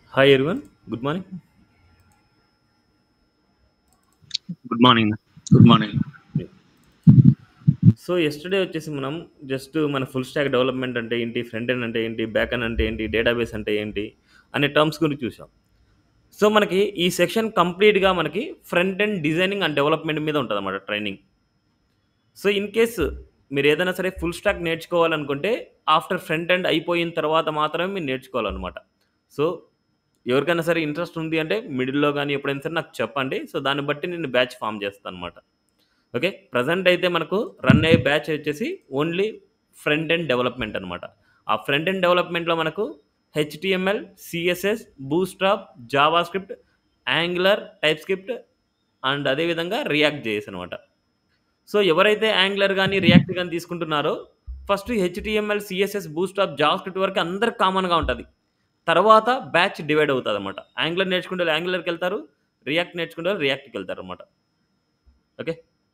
Hi everyone, good morning. Good morning good morning so yesterday వచ్చేసి మనం just మన full stack development అంటే ఏంటి ఫ్రంట్ ఎండ్ అంటే ఏంటి బ్యాక్ ఎండ్ అంటే ఏంటి డేటాబేస్ అంటే ఏంటి అనే టర్మ్స్ గురించి చూసాం సో మనకి ఈ సెక్షన్ కంప్లీట్గా మనకి front end designing and development మీద ఉంటుంది అన్నమాట ట్రైనింగ్ సో ఇన్ కేస్ మీరు ఏదైనా సరే ఫుల్ స్టాక్ నేర్చుకోవాలనుకుంటే ఆఫ్టర్ ఫ్రంట్ ఎండ్ అయిపోయిన తర్వాత మాత్రమే మీరు నేర్చుకోవాలన్నమాట సో ఎవరికైనా సరే ఇంట్రెస్ట్ ఉంది అంటే మిడిల్లో కానీ ఎప్పుడైనా సరే నాకు చెప్పండి సో దాన్ని బట్టి నేను బ్యాచ్ ఫామ్ చేస్తాను అనమాట ఓకే ప్రజెంట్ అయితే మనకు రన్ అయ్యే బ్యాచ్ వచ్చేసి ఓన్లీ ఫ్రంట్ ఎండ్ డెవలప్మెంట్ అనమాట ఆ ఫ్రంట్ ఎండ్ డెవలప్మెంట్లో మనకు HTML CSS Bootstrap JavaScript Angular TypeScript and అదేవిధంగా రియాక్ట్ జేఎస్ అనమాట సో ఎవరైతే యాంగులర్ కానీ రియాక్ట్ కానీ తీసుకుంటున్నారో first HTML CSS Bootstrap JavaScript వరకు అందరికి కామన్గా ఉంటుంది తర్వాత బ్యాచ్ డివైడ్ అవుతుంది అనమాట యాంగులర్ నేర్చుకుంటే యాంగులర్కి వెళ్తారు రియాక్ట్ నేర్చుకుంటే రియాక్ట్కి వెళ్తారు అనమాట ఓకే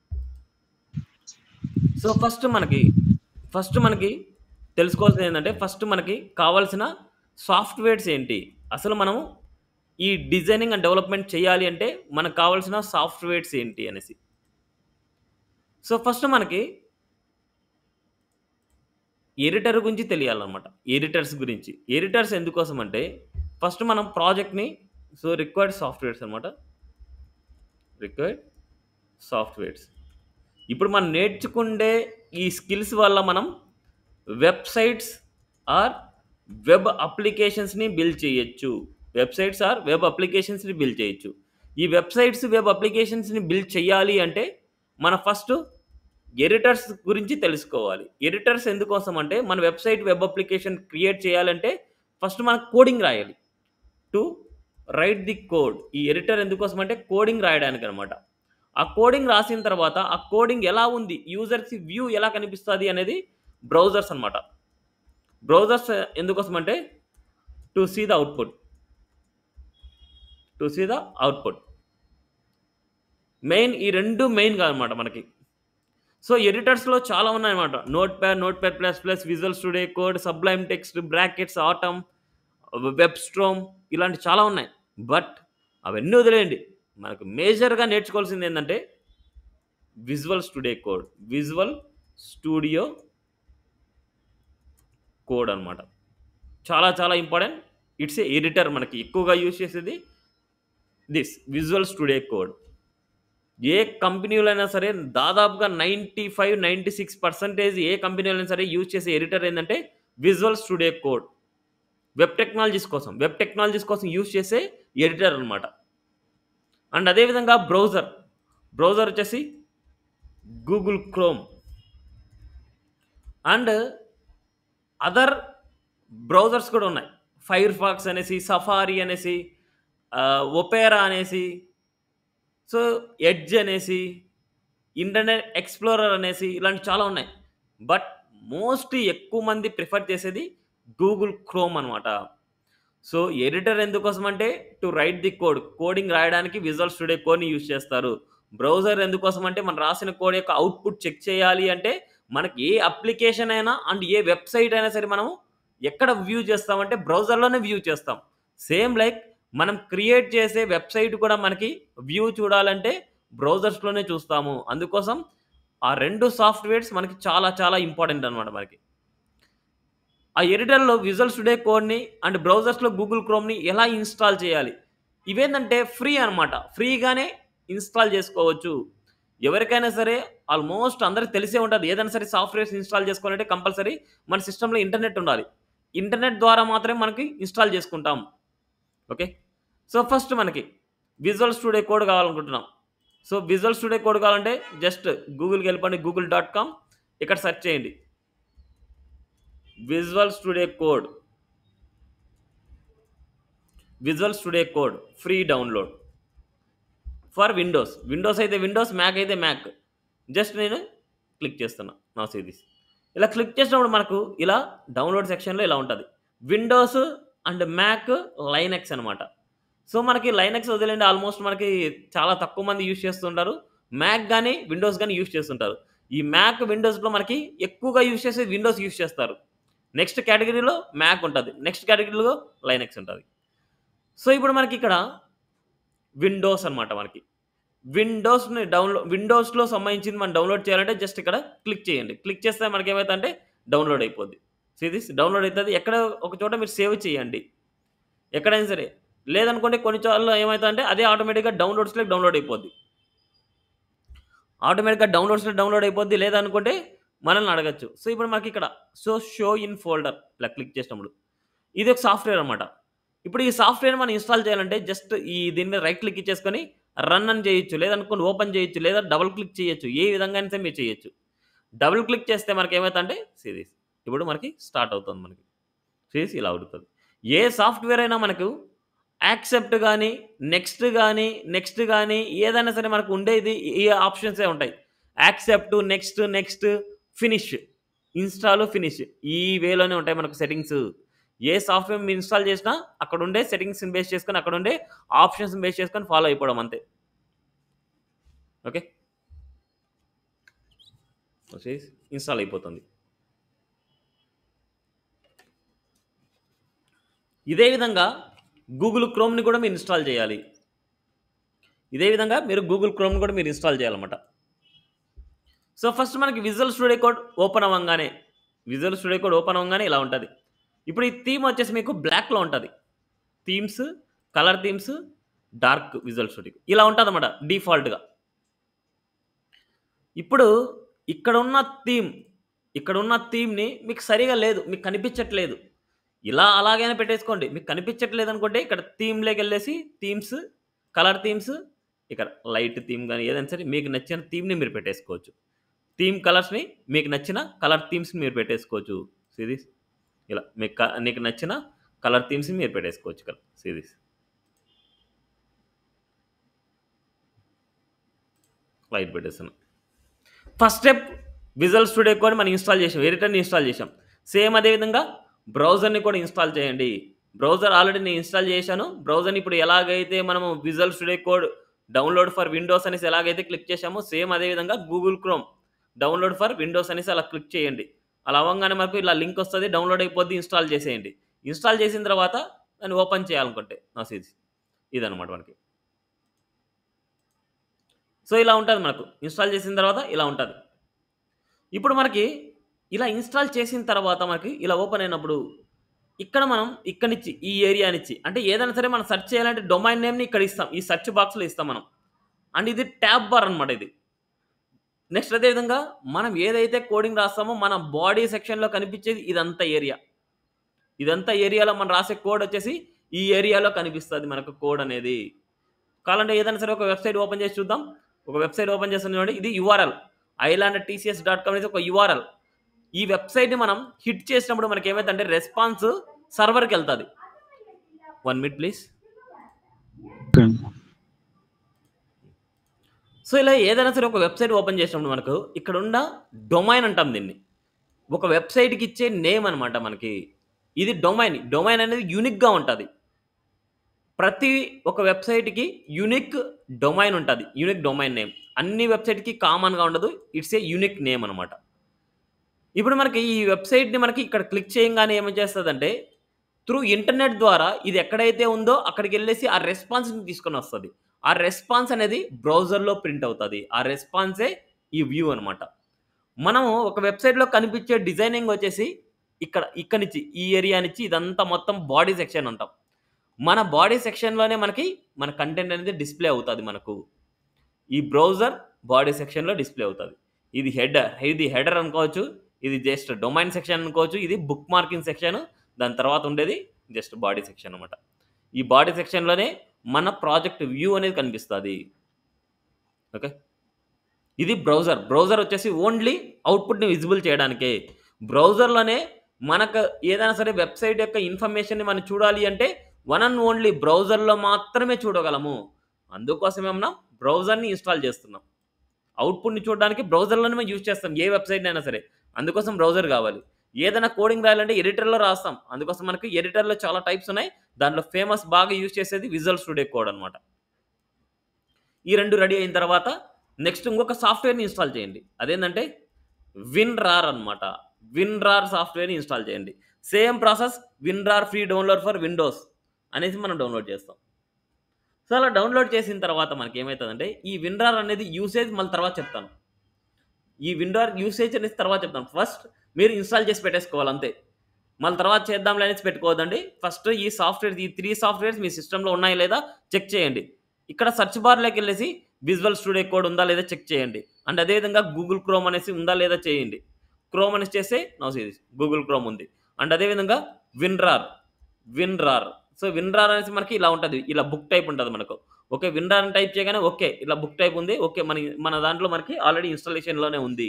సో ఫస్ట్ మనకి ఫస్ట్ మనకి తెలుసుకోవాల్సింది ఏంటంటే ఫస్ట్ మనకి కావాల్సిన సాఫ్ట్వేర్స్ ఏంటి అసలు మనము ఈ డిజైనింగ్ అండ్ డెవలప్మెంట్ చేయాలి అంటే మనకు కావాల్సిన సాఫ్ట్వేర్స్ ఏంటి అనేసి సో ఫస్ట్ మనకి ఎడిటర్ గురించి తెలియాలన్నమాట ఎడిటర్స్ గురించి ఎడిటర్స్ ఎందుకోసం అంటే ఫస్ట్ మనం ప్రాజెక్ట్ని సో రిక్వైర్డ్ సాఫ్ట్వేర్స్ అనమాట రిక్వైర్డ్ సాఫ్ట్వేర్స్ ఇప్పుడు మనం నేర్చుకుండే ఈ స్కిల్స్ వల్ల మనం వెబ్సైట్స్ ఆర్ వెబ్ అప్లికేషన్స్ని బిల్డ్ చేయొచ్చు వెబ్సైట్స్ ఆర్ వెబ్ అప్లికేషన్స్ని బిల్డ్ చేయొచ్చు ఈ వెబ్సైట్స్ వెబ్ అప్లికేషన్స్ని బిల్డ్ చేయాలి అంటే మన ఫస్ట్ ఎడిటర్స్ గురించి తెలుసుకోవాలి ఎడిటర్స్ ఎందుకోసం అంటే మన వెబ్సైట్ వెబ్ అప్లికేషన్ క్రియేట్ చేయాలంటే ఫస్ట్ మన కోడింగ్ రాయాలి టు రైట్ ది కోడ్ ఈ ఎడిటర్ ఎందుకోసం అంటే కోడింగ్ రాయడానికి అనమాట ఆ కోడింగ్ రాసిన తర్వాత ఆ కోడింగ్ ఎలా ఉంది యూజర్స్ వ్యూ ఎలా కనిపిస్తుంది అనేది బ్రౌజర్స్ అనమాట బ్రౌజర్స్ ఎందుకోసం అంటే to see the output to see the output main ఈ రెండు మెయిన్ కాదనమాట మనకి సో ఎడిటర్స్లో చాలా ఉన్నాయన్నమాట Notepad Notepad plus plus Visual Studio Code Sublime Text Brackets Atom WebStorm ఇలాంటి చాలా ఉన్నాయి బట్ అవన్నీ వదిలేయండి మనకు మేజర్గా నేర్చుకోవాల్సింది ఏంటంటే Visual Studio Code Visual Studio Code అనమాట చాలా చాలా ఇంపార్టెంట్ ఇట్స్ ఏ ఎడిటర్ మనకి ఎక్కువగా యూజ్ చేసేది దిస్ విజువల్ స్టూడియో కోడ్ ఏ కంపెనీలో అయినా సరే దాదాపుగా ninety five ninety six percentage ఏ కంపెనీలో అయినా సరే యూజ్ చేసే ఎడిటర్ ఏంటంటే Visual Studio Code web technologies కోసం వెబ్ టెక్నాలజీస్ కోసం యూజ్ చేసే ఎడిటర్ అనమాట అండ్ అదేవిధంగా బ్రౌజర్ బ్రౌజర్ వచ్చేసి Google Chrome and other browsers కూడా ఉన్నాయి ఫైర్ ఫాక్స్ అనేసి సఫారీ అనేసి ఒపేరా అనేసి సో ఎడ్జ్ అనేసి ఇంటర్నెట్ ఎక్స్ప్లోరర్ అనేసి ఇలాంటి చాలా ఉన్నాయి బట్ మోస్ట్ ఎక్కువ మంది ప్రిఫర్ చేసేది గూగుల్ క్రోమ్ అనమాట సో ఎడిటర్ ఎందుకోసం అంటే to write the code coding రాయడానికి విజువల్ స్టూడియో కోడ్ని యూజ్ చేస్తారు బ్రౌజర్ ఎందుకోసం అంటే మనం రాసిన కోడ్ యొక్క అవుట్పుట్ చెక్ చేయాలి అంటే మనకి ఏ అప్లికేషన్ అయినా అండ్ ఏ వెబ్సైట్ అయినా సరే మనం ఎక్కడ వ్యూ చేస్తామంటే బ్రౌజర్లోనే వ్యూ చేస్తాం సేమ్ లైక్ మనం క్రియేట్ చేసే వెబ్సైట్ కూడా మనకి వ్యూ చూడాలంటే బ్రౌజర్స్లోనే చూస్తాము అందుకోసం ఆ రెండు సాఫ్ట్వేర్స్ మనకి చాలా చాలా ఇంపార్టెంట్ అనమాట మనకి ఆ ఎడిటర్లో విజువల్ స్టూడియో కోడ్ని అండ్ బ్రౌజర్స్లో గూగుల్ క్రోమ్ని ఎలా ఇన్స్టాల్ చేయాలి ఇవేంటంటే ఫ్రీ అనమాట ఫ్రీగానే ఇన్స్టాల్ చేసుకోవచ్చు ఎవరికైనా సరే ఆల్మోస్ట్ అందరికి తెలిసే ఉంటుంది ఏదైనా సరే సాఫ్ట్వేర్స్ ఇన్స్టాల్ చేసుకోవాలంటే కంపల్సరీ మన సిస్టంలో ఇంటర్నెట్ ఉండాలి ఇంటర్నెట్ ద్వారా మాత్రమే మనకి ఇన్స్టాల్ చేసుకుంటాం ఓకే సో ఫస్ట్ మనకి విజువల్ స్టూడియో కోడ్ కావాలనుకుంటున్నాం సో విజువల్ స్టూడియో కోడ్ కావాలంటే జస్ట్ గూగుల్కి వెళ్ళిపోండి గూగుల్ డాట్ కామ్ ఇక్కడ సెర్చ్ చేయండి Visual Studio Code Visual Studio Code free download for Windows Windows అయితే విండోస్ మ్యాక్ అయితే మ్యాక్ జస్ట్ నేను క్లిక్ చేస్తున్నా నా సిరీస్ ఇలా క్లిక్ చేసినప్పుడు మనకు ఇలా డౌన్లోడ్ సెక్షన్లో ఇలా ఉంటుంది విండోస్ అండ్ మ్యాక్ లైనెక్స్ అనమాట సో మనకి లైనెక్స్ వదిలేండి ఆల్మోస్ట్ మనకి చాలా తక్కువ మంది యూజ్ చేస్తుంటారు మ్యాక్ కానీ విండోస్ కానీ యూజ్ చేస్తుంటారు ఈ మ్యాక్ విండోస్లో మనకి ఎక్కువగా యూజ్ చేసేది విండోస్ యూజ్ చేస్తారు నెక్స్ట్ కేటగిరీలో మ్యాక్ ఉంటుంది నెక్స్ట్ కేటగిరీలో లైనెక్స్ ఉంటుంది సో, ఇప్పుడు మనకిక్కడ విండోస్ అనమాట మనకి. విండోస్‌ని డౌన్‌లో విండోస్‌లో సంబంధించింది మనం డౌన్‌లోడ్ చేయాలంటే జస్ట్ ఇక్కడ క్లిక్ చేయండి. క్లిక్ చేస్తే మనకేమైతదంటే డౌన్‌లోడ్ అయిపోద్ది. సీ థిస్ డౌన్‌లోడ్ అయితది. ఎక్కడ ఒక చోట మీరు సేవ్ చేయండి. ఎక్కడైనా సరే. లేదనుకోండి కొన్ని సార్లు ఏమైతదంటే అదే ఆటోమేటిక్‌గా డౌన్‌లోడ్స్‌లోకి డౌన్‌లోడ్ అయిపోద్ది. ఆటోమేటిక్‌గా డౌన్‌లోడ్స్‌లో డౌన్‌లోడ్ అయిపోద్ది. లేదనుకుంటే మనల్ని అడగొచ్చు. సో, ఇప్పుడు మనకిక్కడ సో, షో ఇన్ ఫోల్డర్ ఇలా క్లిక్ చేసినప్పుడు. ఇది ఒక సాఫ్ట్‌వేర్ అనమాట. ఇప్పుడు ఈ సాఫ్ట్‌వేర్‌ని మనం ఇన్‌స్టాల్ చేయాలంటే జస్ట్ ఈ దీని మీద రైట్ క్లిక్ ఇచ్చేసుకొని రన్ అని చేయొచ్చు. లేదనుకోండి ఓపెన్ చేయొచ్చు. లేదా డబుల్ క్లిక్ చేయొచ్చు. ఏ విధంగా అయినా సరే మీరు చేయొచ్చు. డబుల్ క్లిక్ చేస్తే మనకేమైతదంటే సీ థిస్ ఇప్పుడు మనకి స్టార్ట్ అవుతుంది మనకి. సీ థిస్ ఇలా అవుతది. ఏ సాఫ్ట్‌వేర్ అయినా మనకు యాక్సెప్ట్ గాని, నెక్స్ట్ గాని, నెక్స్ట్ గాని ఏదైనా సరే మనకు ఉండేది ఈ ఆప్షన్సే ఉంటాయి. Accept, next, next, finish. Install, finish. ఈ వేలోనే ఉంటాయి మనకు సెట్టింగ్స్. ఏ సాఫ్ట్‌వేర్ మీరు ఇన్‌స్టాల్ చేసినా అక్కడుండే సెట్టింగ్స్‌ని బేస్ చేసుకొని అక్కడుండే ఆప్షన్స్‌ని బేస్ చేసుకొని ఫాలో అయిపోవడం అంతే. ఓకే. వచ్చేసి ఇన్‌స్టాల్ అయిపోతుంది. ఇదే విధంగా గూగుల్ క్రోమ్‌ని కూడా మీరు ఇన్‌స్టాల్ చేయాలి. ఇదే విధంగా మీరు గూగుల్ క్రోమ్‌ని కూడా మీరు ఇన్‌స్టాల్ చేయాలన్నమాట. సో, ఫస్ట్ మనకి విజువల్ స్టూడియో కోడ్ ఓపెన్ అవ్వంగానే విజువల్ స్టూడియో కోడ్ ఓపెన్ అవ్వంగానే ఇలా ఉంటది. ఇప్పుడు ఈ థీమ్ వచ్చేసి మీకు బ్లాక్‌లో ఉంటది. Themes, colour themes, dark Visual Studio ఇలా ఉంటదన్నమాట డిఫాల్ట్‌గా. ఇప్పుడు ఇక్కడున్న థీమ్, ఇక్కడున్న థీమ్‌ని మీకు సరిగా లేదు. మీకు కనిపించట్లేదు. ఇలా అలాగైనా పెట్టేసుకోండి. మీకు కనిపించట్లేదనుకుంటే ఇక్కడ థీమ్‌లోకెళ్ళేసి థీమ్స్, కలర్ థీమ్స్ ఇక్కడ లైట్ థీమ్ గాని ఏదైనా సరే మీకు నచ్చిన థీమ్‌ని మీరు పెట్టేసుకోవచ్చు. థీమ్ కలర్స్‌ని మీకు నచ్చిన కలర్ థీమ్స్‌ని మీరు పెట్టేసుకోవచ్చు. సీ థిస్ ఇలా మీకు క నీకు నచ్చిన కలర్ థీమ్స్‌ని మీరు పెట్టేసుకోవచ్చు ఇక్కడ. See this. లైట్ పెట్టేస్తున్నా. First step Visual Studio Code మనం ఇన్‌స్టాల్ చేసాం. ఎడిటర్‌ని ఇన్‌స్టాల్ చేసాం. సేమ్ అదే విధంగా బ్రౌజర్‌ని కూడా ఇన్‌స్టాల్ చేయండి. బ్రౌజర్ ఆల్రెడీ నేను ఇన్‌స్టాల్ చేశాను. బ్రౌజర్‌ని ఇప్పుడు ఎలాగైతే మనము Visual Studio Code download for Windows అనేసి ఎలాగైతే క్లిక్ చేశామో సేమ్ అదే విధంగా Google Chrome download for Windows అనేసి అలా క్లిక్ చేయండి. అలా అవ్వంగానే మనకు ఇలా లింక్ వస్తది. డౌన్‌లోడ్ అయిపోద్ది. ఇన్‌స్టాల్ చేసేయండి. ఇన్‌స్టాల్ చేసిన తర్వాత దాన్ని ఓపెన్ చేయాలనుకుంటే ఆ సీ ఇదన్నమాట మనకి. సో, ఇలా ఉంటది మనకు. ఇన్‌స్టాల్ చేసిన తర్వాత ఇలా ఉంటది. ఇప్పుడు మనకి ఇలా ఇన్‌స్టాల్ చేసిన తర్వాత మనకి ఇలా ఓపెన్ అయినప్పుడు ఇక్కడ మనం ఇక్కడి నుంచి ఈ ఏరియా నుంచి అంటే ఏదైనా సరే మనం సెర్చ్ చేయాలంటే డొమైన్ నేమ్‌ని ఇక్కడ ఇస్తాం. ఈ సెర్చ్ బాక్స్‌లో ఇస్తాం మనం. అండ్ ఇది ట్యాబ్ బార్ అన్నమాట ఇది. నెక్స్ట్ అదే విధంగా మనం ఏదైతే కోడింగ్ రాస్తామో మన బాడీ సెక్షన్‌లో కనిపించేది ఇదంతా ఏరియా. ఇదంతా ఏరియాలో మనం రాసే కోడ్ వచ్చేసి ఈ ఏరియాలో కనిపిస్తది మనకు కోడ్ అనేది. కావాలంటే ఏదైనా సరే ఒక వెబ్‌సైట్ ఓపెన్ చేసి చూద్దాం. ఒక వెబ్‌సైట్ ఓపెన్ చేస్తున్నాను చూడండి. ఇది URL island TCS dot com అనేది ఒక యూఆర్ఎల్. ఈ వెబ్‌సైట్‌ని మనం హిట్ చేసినప్పుడు మనకి ఏమైద్దంటే రెస్పాన్స్ సర్వర్‌కెళ్తది. 1 మినిట్ ప్లీజ్. ఓకే. సో, ఇలా ఏదైనా సరే ఒక వెబ్‌సైట్ ఓపెన్ చేసినప్పుడు మనకు ఇక్కడున్న డొమైన్ అంటాం దీన్ని. ఒక వెబ్‌సైట్‌కి ఇచ్చే నేమ్ అన్నమాట మనకి. ఇది డొమైన్. డొమైన్ అనేది యూనిక్‌గా ఉంటది. ప్రతి ఒక వెబ్‌సైట్‌కి యూనిక్ డొమైన్ ఉంటది. Unique domain name. అన్ని వెబ్‌సైట్‌కి కామన్‌గా ఉండదు. ఇట్స్ ఏ యూనిక్ నేమ్ అన్నమాట. ఇప్పుడు మనకి ఈ వెబ్‌సైట్‌ని మనకి ఇక్కడ క్లిక్ చేయంగానే ఏమి చేస్తదంటే త్రూ ఇంటర్నెట్ ద్వారా ఇది ఎక్కడైతే ఉందో అక్కడికెళ్ళేసి ఆ రెస్పాన్స్‌ని తీసుకొనొస్తది. ఆ రెస్పాన్స్ అనేది బ్రౌజర్‌లో ప్రింట్ అవుతది. ఆ రెస్పాన్సే ఈ వ్యూ అన్నమాట. మనము ఒక వెబ్‌సైట్‌లో కనిపించే డిజైనింగ్ వచ్చేసి ఇక్కడ ఇక్కడి నుంచి ఈ ఏరియా నుంచి ఇదంతా మొత్తం బాడీ సెక్షన్ అంటాం. మన బాడీ సెక్షన్‌లోనే మనకి మన కంటెంట్ అనేది డిస్‌ప్లే అవుతది మనకు. ఈ బ్రౌజర్ బాడీ సెక్షన్‌లో డిస్‌ప్లే అవుతది. ఇది హెడర్. ఇది హెడర్ అనుకోవచ్చు. ఇది జస్ట్ డొమైన్ సెక్షన్ అనుకోవచ్చు. ఇది బుక్ మార్కింగ్ సెక్షన్. దాని తర్వాత ఉండేది జస్ట్ బాడీ సెక్షన్ అన్నమాట. ఈ బాడీ సెక్షన్‌లోనే మన ప్రాజెక్ట్ వ్యూ అనేది కనిపిస్తది. ఓకే. ఇది బ్రౌజర్. బ్రౌజర్ వచ్చేసి ఓన్లీ అవుట్‌పుట్‌ని విజిబుల్ చేయడానికే. బ్రౌజర్‌లోనే మనకు ఏదైనా సరే వెబ్‌సైట్ యొక్క ఇన్ఫర్మేషన్‌ని మనం చూడాలి అంటే వన్ అండ్ ఓన్లీ బ్రౌజర్‌లో మాత్రమే చూడగలము. అందుకోసమే మనం బ్రౌజర్‌ని ఇన్‌స్టాల్ చేస్తున్నాం. అవుట్‌పుట్‌ని చూడడానికి బ్రౌజర్‌లోనే మనం యూజ్ చేస్తాం. ఏ వెబ్‌సైట్‌నైనా సరే. అందుకోసం బ్రౌజర్ కావాలి. ఏదైనా కోడింగ్ రాయాలంటే ఎడిటర్‌లో రాస్తాం. అందుకోసం మనకి ఎడిటర్‌లో చాలా టైప్స్ ఉన్నాయి. దాంట్లో ఫేమస్ బాగా యూజ్ చేసేది విజువల్ స్టూడియో కోడ్ అన్నమాట. ఈ 2 రెడీ అయిన తర్వాత నెక్స్ట్ ఇంకొక సాఫ్ట్‌వేర్‌ని ఇన్‌స్టాల్ చేయండి. అదేందంటే విన్‌రార్ అన్నమాట. విన్‌రార్ సాఫ్ట్‌వేర్‌ని ఇన్‌స్టాల్ చేయండి. Same process WinRAR free download for Windows అనేసి మనం డౌన్లోడ్ చేస్తాం సో అలా డౌన్లోడ్ చేసిన తర్వాత మనకి ఏమవుతుందంటే ఈ విన్రార్ అనేది యూసేజ్ మళ్ళీ తర్వాత చెప్తాను ఈ విండోర్ యూసేజ్ అనేది తర్వాత చెప్తాను ఫస్ట్ మీరు ఇన్స్టాల్ చేసి పెట్టేసుకోవాలి అంతే మళ్ళీ తర్వాత చేద్దాంలే అనేసి పెట్టుకోవద్దండి ఫస్ట్ ఈ సాఫ్ట్వేర్ ఈ త్రీ సాఫ్ట్వేర్స్ మీ సిస్టంలో ఉన్నాయా లేదా చెక్ చేయండి ఇక్కడ సెర్చ్ బార్లోకి వెళ్ళేసి విజువల్ స్టూడియో కోడ్ ఉందా లేదా చెక్ చేయండి అండ్ అదేవిధంగా గూగుల్ క్రోమ్ అనేసి ఉందా లేదా చేయండి క్రోమ్ అనేసి చేస్తే నో సిరీస్ గూగుల్ క్రోమ్ ఉంది అండ్ అదేవిధంగా విన్రార్ విన్రార్ సో విన్రార్ అనేసి మనకి ఇలా ఉంటుంది ఇలా బుక్ టైప్ ఉంటుంది మనకు ఓకే విన్రార్ అని టైప్ చేయగానే ఓకే ఇలా బుక్ టైప్ ఉంది ఓకే మన మన దాంట్లో మనకి ఆల్రెడీ ఇన్స్టాలేషన్లోనే ఉంది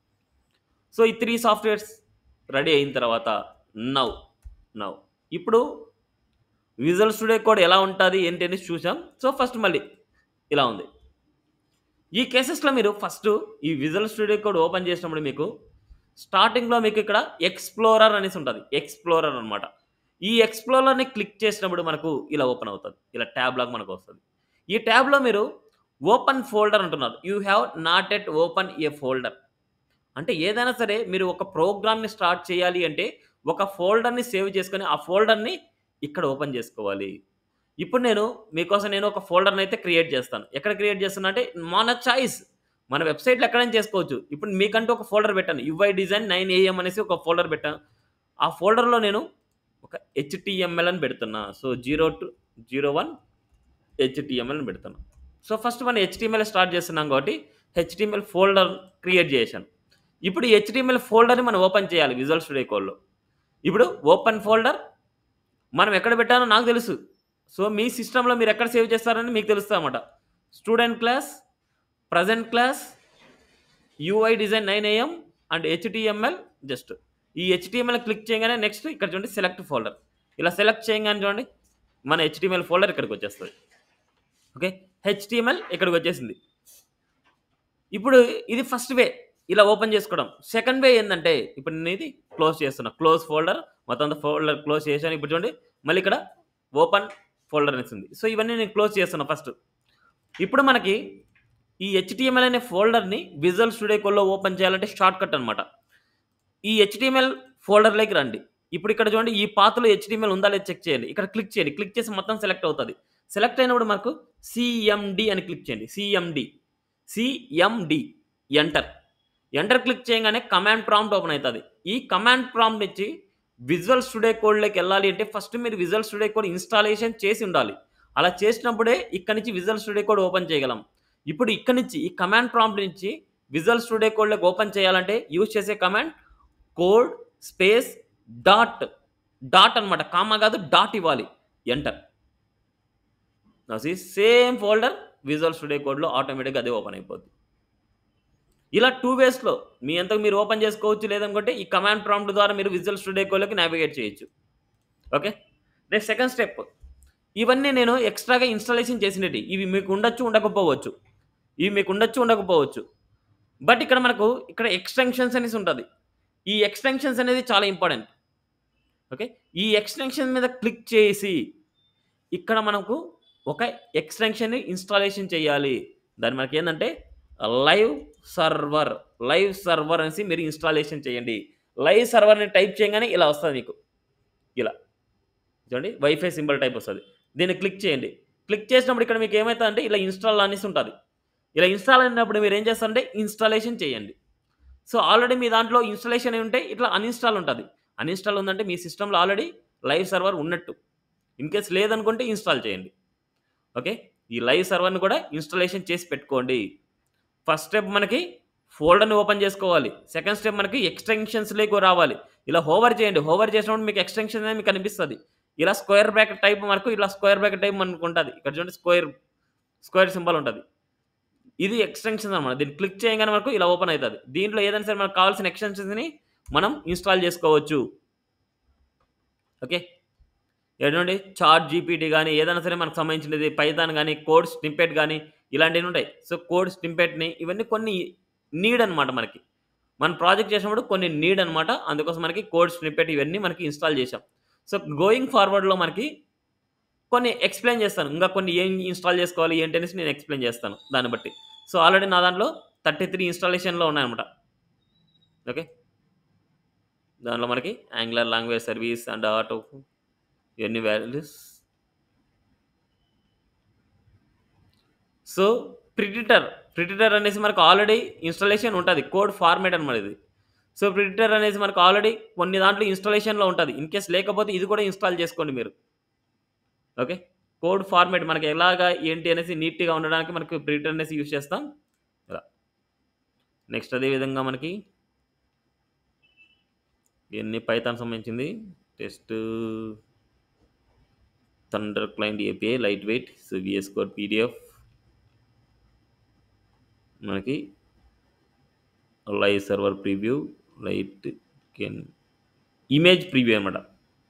సో ఈ త్రీ సాఫ్ట్వేర్స్ రెడీ అయిన తర్వాత నవ్ నవ్ ఇప్పుడు విజువల్ స్టూడియో కోడ్ ఎలా ఉంటుంది ఏంటి అనేది చూసాం సో ఫస్ట్ మళ్ళీ ఇలా ఉంది ఈ కేసెస్లో మీరు ఫస్ట్ ఈ విజువల్ స్టూడియో కోడ్ ఓపెన్ చేసినప్పుడు మీకు స్టార్టింగ్లో మీకు ఇక్కడ ఎక్స్ప్లోరర్ అనేసి ఉంటుంది ఎక్స్ప్లోరర్ అనమాట ఈ ఎక్స్ప్లోరర్ని క్లిక్ చేసినప్పుడు మనకు ఇలా ఓపెన్ అవుతుంది ఇలా ట్యాబ్ లాగా మనకు వస్తుంది ఈ ట్యాబ్లో మీరు ఓపెన్ ఫోల్డర్ అంటున్నారు you have not yet open a folder అంటే ఏదైనా సరే మీరు ఒక ప్రోగ్రామ్ని స్టార్ట్ చేయాలి అంటే ఒక ఫోల్డర్ని సేవ్ చేసుకొని ఆ ఫోల్డర్ని ఇక్కడ ఓపెన్ చేసుకోవాలి ఇప్పుడు నేను మీకోసం నేను ఒక ఫోల్డర్ని అయితే క్రియేట్ చేస్తాను ఎక్కడ క్రియేట్ చేస్తున్నా అంటే మన చాయిస్ మన వెబ్సైట్లో ఎక్కడైనా చేసుకోవచ్చు ఇప్పుడు మీకంటూ ఒక ఫోల్డర్ పెట్టాను యుఐ డిజైన్ నైన్ ఏఎం అనేసి ఒక ఫోల్డర్ పెట్టాను ఆ ఫోల్డర్లో నేను ఒక హెచ్టిఎంఎల్ అని పెడుతున్నా so zero two zero one HTML అని పెడుతున్నా సో ఫస్ట్ మనం హెచ్టిఎంఎల్ స్టార్ట్ చేస్తున్నాం కాబట్టి హెచ్టిఎంఎల్ ఫోల్డర్ క్రియేట్ చేశాను ఇప్పుడు ఈ హెచ్టిఎంఎల్ ఫోల్డర్ని మనం ఓపెన్ చేయాలి విజువల్ స్టూడియో కోడ్లో ఇప్పుడు ఓపెన్ ఫోల్డర్ మనం ఎక్కడ పెట్టానో నాకు తెలుసు సో మీ సిస్టంలో మీరు ఎక్కడ సేవ్ చేస్తారని మీకు తెలుస్తుంది అనమాట student class present class UI design nine AM and HTML just ఈ హెచ్టిఎంఎల్ క్లిక్ చేయగానే నెక్స్ట్ ఇక్కడ చూడండి సెలెక్ట్ ఫోల్డర్ ఇలా సెలెక్ట్ చేయగానే చూడండి మన హెచ్టిఎంఎల్ ఫోల్డర్ ఇక్కడికి వచ్చేస్తుంది ఓకే హెచ్టిఎంఎల్ ఇక్కడికి వచ్చేసింది ఇప్పుడు ఇది ఫస్ట్ వే ఇలా ఓపెన్ చేసుకోవడం సెకండ్ వే ఏంటంటే ఇప్పుడు నేను ఇది క్లోజ్ చేస్తున్నా క్లోజ్ ఫోల్డర్ మొత్తం ఫోల్డర్ క్లోజ్ చేశాను ఇప్పుడు చూడండి మళ్ళీ ఇక్కడ ఓపెన్ ఫోల్డర్ అనేసింది సో ఇవన్నీ నేను క్లోజ్ చేస్తున్నా ఫస్ట్ ఇప్పుడు మనకి ఈ హెచ్టిఎంఎల్ అనే ఫోల్డర్ని విజువల్ స్టూడియో కోడ్లో ఓపెన్ చేయాలంటే షార్ట్ కట్ అనమాట ఈ హెచ్టిఎంఎల్ ఫోల్డర్లోకి రండి ఇప్పుడు ఇక్కడ చూడండి ఈ పాత్రలో హెచ్టిఎంఎల్ ఉందా లేదా చెక్ చేయండి ఇక్కడ క్లిక్ చేయండి క్లిక్ చేసి మొత్తం సెలెక్ట్ అవుతుంది సెలెక్ట్ అయినప్పుడు మనకు సిఎండి అని క్లిక్ చేయండి CMD CMD enter enter click చేయగానే కమాండ్ ప్రాంప్ట్ ఓపెన్ అవుతుంది ఈ కమాండ్ ప్రాంప్ట్ నుంచి విజువల్ స్టూడియో కోడ్లోకి వెళ్ళాలి అంటే ఫస్ట్ మీరు విజువల్ స్టూడియో కోడ్ ఇన్స్టాలేషన్ చేసి ఉండాలి అలా చేసినప్పుడే ఇక్కడ నుంచి విజువల్ స్టూడియో కోడ్ ఓపెన్ చేయగలం ఇప్పుడు ఇక్కడ నుంచి ఈ కమాండ్ ప్రాంప్ట్ నుంచి విజువల్ స్టూడియో కోడ్లోకి ఓపెన్ చేయాలంటే యూజ్ చేసే command code space dot dot అనమాట కామా కాదు డాట్ ఇవ్వాలి enter same folder Visual Studio కోడ్లో ఆటోమేటిక్గా అదే ఓపెన్ అయిపోద్ది ఇలా టూ వేస్లో మీ అంతకు మీరు ఓపెన్ చేసుకోవచ్చు లేదనుకుంటే ఈ కమాండ్ ప్రాంప్ట్ ద్వారా మీరు విజువల్ స్టూడియో కోడ్లోకి నావిగేట్ చేయొచ్చు ఓకే నెక్స్ట్ సెకండ్ స్టెప్ ఇవన్నీ నేను ఎక్స్ట్రాగా ఇన్స్టాలేషన్ చేసినవి ఇవి మీకు ఉండొచ్చు ఉండకపోవచ్చు ఇవి మీకు ఉండొచ్చు ఉండకపోవచ్చు బట్ ఇక్కడ మనకు ఇక్కడ ఎక్స్టెన్షన్స్ అనేసి ఉంటుంది ఈ ఎక్స్టెన్షన్స్ అనేది చాలా ఇంపార్టెంట్ ఓకే ఈ ఎక్స్టెన్షన్ మీద క్లిక్ చేసి ఇక్కడ మనకు ఒక ఎక్స్టెన్షన్ని ఇన్స్టాలేషన్ చేయాలి దాని మనకి ఏంటంటే లైవ్ సర్వర్ లైవ్ సర్వర్ అనేసి మీరు ఇన్స్టాలేషన్ చేయండి లైవ్ సర్వర్ని టైప్ చేయగానే ఇలా వస్తుంది మీకు ఇలా చూడండి వైఫై సింబల్ టైప్ వస్తుంది దీన్ని క్లిక్ చేయండి క్లిక్ చేసినప్పుడు ఇక్కడ మీకు ఏమవుతుంది అంటే ఇలా ఇన్స్టాల్ అనేసి ఉంటుంది ఇలా ఇన్స్టాల్ అయినప్పుడు మీరు ఏం చేస్తారంటే ఇన్స్టాలేషన్ చేయండి సో ఆల్రెడీ మీ దాంట్లో ఇన్స్టాలేషన్ అయి ఉంటే ఇట్లా అన్ఇన్స్టాల్ ఉంటుంది అన్ఇన్స్టాల్ ఉందంటే మీ సిస్టంలో ఆల్రెడీ లైవ్ సర్వర్ ఉన్నట్టు ఇన్ కేస్ లేదనుకుంటే ఇన్స్టాల్ చేయండి ఓకే ఈ లైవ్ సర్వర్ని కూడా ఇన్స్టాలేషన్ చేసి పెట్టుకోండి ఫస్ట్ స్టెప్ మనకి ఫోల్డర్ని ఓపెన్ చేసుకోవాలి సెకండ్ స్టెప్ మనకి ఎక్స్టెన్షన్స్లోకి రావాలి ఇలా హోవర్ చేయండి హోవర్ చేసినప్పుడు మీకు ఎక్స్టెన్షన్ అనేది మీకు కనిపిస్తుంది ఇలా స్క్వేర్ బ్రాకెట్ టైప్ మనకు ఇలా స్క్వేర్ బ్రాకెట్ టైప్ మనకు ఉంటుంది ఇక్కడ చూడండి స్క్వేర్ స్క్వేర్ సింబల్ ఉంటుంది ఇది ఎక్స్టెన్షన్ అనమాట దీన్ని క్లిక్ చేయగానే మనకు ఇలా ఓపెన్ అవుతుంది దీంట్లో ఏదైనా సరే మనకు కావాల్సిన ఎక్స్టెన్షన్స్ని మనం ఇన్స్టాల్ చేసుకోవచ్చు ఓకే ఏంటంటే చార్ట్ జీపీటీ కానీ ఏదైనా సరే మనకు సంబంధించినది పైథాన్ కానీ కోడ్ స్నింపెట్ కానీ ఇలాంటివి ఉంటాయి సో కోడ్ స్నింపెట్ని ఇవన్నీ కొన్ని నీడ్ అనమాట మనకి మన ప్రాజెక్ట్ చేసినప్పుడు కొన్ని నీడ్ అనమాట అందుకోసం మనకి కోడ్ స్నిప్పెట్ ఇవన్నీ మనకి ఇన్స్టాల్ చేసాం సో గోయింగ్ ఫార్వర్డ్లో మనకి కొన్ని ఎక్స్ప్లెయిన్ చేస్తాను ఇంకా కొన్ని ఏం ఇన్స్టాల్ చేసుకోవాలి ఏంటి అనేసి నేను ఎక్స్ప్లెయిన్ చేస్తాను దాన్ని బట్టి సో ఆల్రెడీ నా దాంట్లో థర్టీ త్రీ ఇన్స్టాలేషన్లో ఉన్నాయన్నమాట ఓకే దాంట్లో మనకి Angular language service and auto ఇవన్నీ వాల్యూస్ సో ప్రిడిటర్ ప్రిడిటర్ అనేసి మనకు ఆల్రెడీ ఇన్‌స్టాలేషన్ ఉంటది. కోడ్ ఫార్మాట్ అనమాట ఇది. సో ప్రిడిటర్ అనేసి మనకు ఆల్రెడీ కొన్ని దాంట్లో ఇన్‌స్టాలేషన్‌లో ఉంటది. ఇన్ కేస్ లేకపోతే ఇది కూడా ఇన్‌స్టాల్ చేసుకోండి మీరు. ఓకే. కోడ్ ఫార్మాట్ మనకి ఎలాగా ఏంటి అనేసి నీట్‌గా ఉండడానికి మనకు ప్రిడిటర్ అనేసి యూజ్ చేస్తాం. ఇలా. నెక్స్ట్ అదే విధంగా మనకి ఇయన్నీ పైథాన్ సంబంధించింది. Test Thunder Client API light weight. So VS Code PDF. మనకి live server preview light can image preview అనమాట.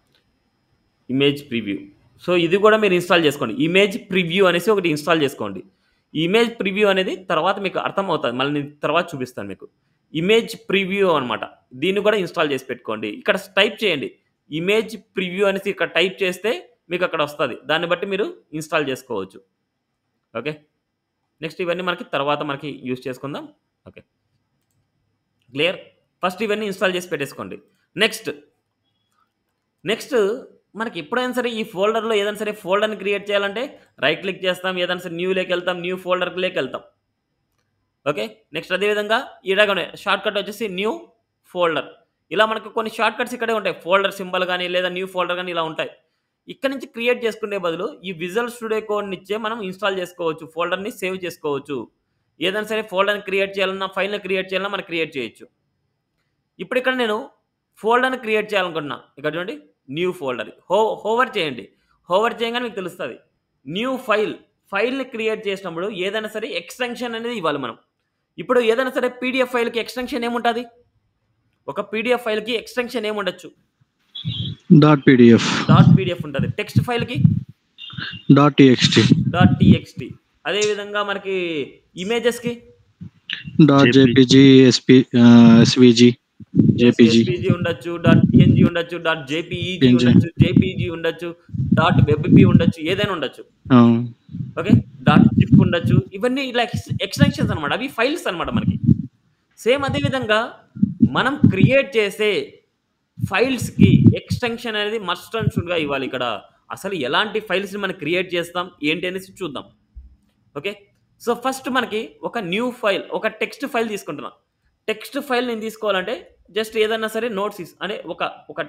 Image preview. సో ఇది కూడా మీరు ఇన్‌స్టాల్ చేసుకోండి. ఇమేజ్ ప్రివ్యూ అనేసి ఒకటి ఇన్‌స్టాల్ చేసుకోండి. ఇమేజ్ ప్రివ్యూ అనేది తర్వాత మీకు అర్థమవుతది. మళ్ళీ నేను తర్వాత చూపిస్తాను మీకు. ఇమేజ్ ప్రివ్యూ అనమాట. దీన్ని కూడా ఇన్‌స్టాల్ చేసి పెట్టుకోండి. ఇక్కడ టైప్ చేయండి. ఇమేజ్ ప్రివ్యూ అనేసి ఇక్కడ టైప్ చేస్తే మీకు అక్కడ వస్తది. దాన్ని బట్టి మీరు ఇన్‌స్టాల్ చేసుకోవచ్చు. ఓకే. నెక్స్ట్ ఇవన్నీ మనకి తర్వాత మనకి యూజ్ చేసుకుందాం. ఓకే. క్లియర్? ఫస్ట్ ఇవన్నీ ఇన్‌స్టాల్ చేసి పెట్టేసుకోండి. నెక్స్ట్ నెక్స్ట్ మనకి ఎప్పుడైనా సరే ఈ ఫోల్డర్‌లో ఏదైనా సరే ఫోల్డర్‌ని క్రియేట్ చేయాలంటే రైట్ క్లిక్ చేస్తాం. ఏదైనా సరే న్యూలోకెళ్తాం. న్యూ ఫోల్డర్‌లోకెళ్తాం. ఓకే. నెక్స్ట్ అదే విధంగా ఇలాగనే షార్ట్‌కట్ వచ్చేసి న్యూ ఫోల్డర్. ఇలా మనకు కొన్ని షార్ట్‌కట్స్ ఇక్కడే ఉంటాయి. ఫోల్డర్ సింబల్ గాని లేదా న్యూ ఫోల్డర్ గాని ఇలా ఉంటాయి. ఇక్కడ నుంచి క్రియేట్ చేసుకునే బదులు ఈ విజువల్ స్టూడియో కోడ్‌నిచ్చే మనం ఇన్‌స్టాల్ చేసుకోవచ్చు. ఫోల్డర్‌ని సేవ్ చేసుకోవచ్చు. ఏదైనా సరే ఫోల్డర్‌ని క్రియేట్ చేయాలన్నా, ఫైల్‌ని క్రియేట్ చేయాలన్నా మనం క్రియేట్ చేయొచ్చు. ఇప్పుడు ఇక్కడ నేను ఫోల్డర్‌ని క్రియేట్ చేయాలనుకుంటున్నా. ఇక్కడ చూడండి న్యూ ఫోల్డర్. హో హోవర్ చేయండి. హోవర్ చేయంగానే మీకు తెలుస్తది. New file. ఫైల్‌ని క్రియేట్ చేసినప్పుడు ఏదైనా సరే ఎక్స్‌టెన్షన్ అనేది ఇవ్వాలి మనం. ఇప్పుడు ఏదైనా సరే పీడీఎఫ్ ఫైల్‌కి ఎక్స్‌టెన్షన్ ఏముంటది? ఒక పీడీఎఫ్ ఫైల్‌కి ఎక్స్‌టెన్షన్ ఏముండొచ్చు? డాట్ పీడీఎఫ్ డాట్ పీడీఎఫ్ ఉంటది. టెక్స్ట్ ఫైల్‌కి డాట్ టీఎక్స్టీ డాట్ టీఎక్స్టీ. అదే విధంగా మనకి ఇమేజెస్‌కి dot JPG SP SVG JPG SPG ఉండొచ్చు. డాట్ పీఎన్జీ ఉండొచ్చు. Dot JPEG PNG. ఉండొచ్చు. జేపీజీ ఉండొచ్చు. డాట్ వెబ్‌పీ ఉండొచ్చు. ఏదైనా ఉండొచ్చు. అవును ఓకే. డాట్ జిప్ ఉండొచ్చు. ఇవన్నీ ఇలా ఎక్స్ ఎక్స్‌టెన్షన్స్ అనమాట. అవి ఫైల్స్ అనమాట మనకి. సేమ్ అదే విధంగా మనం క్రియేట్ చేసే ఫైల్స్‌కి ఎక్స్‌టెన్షన్ అనేది మస్ట్ అండ్ షుడ్‌గా ఇవ్వాలి ఇక్కడ. అసలు ఎలాంటి ఫైల్స్‌ని మనం క్రియేట్ చేస్తాం ఏంటి అనేసి చూద్దాం. ఓకే. సో ఫస్ట్ మనకి ఒక న్యూ ఫైల్ ఒక టెక్స్ట్ ఫైల్ తీసుకుంటున్నా. టెక్స్ట్ ఫైల్ నేను తీసుకోవాలంటే జస్ట్ ఏదన్నా సరే నోట్స్ ఇస్ అంటే ఒక ఒక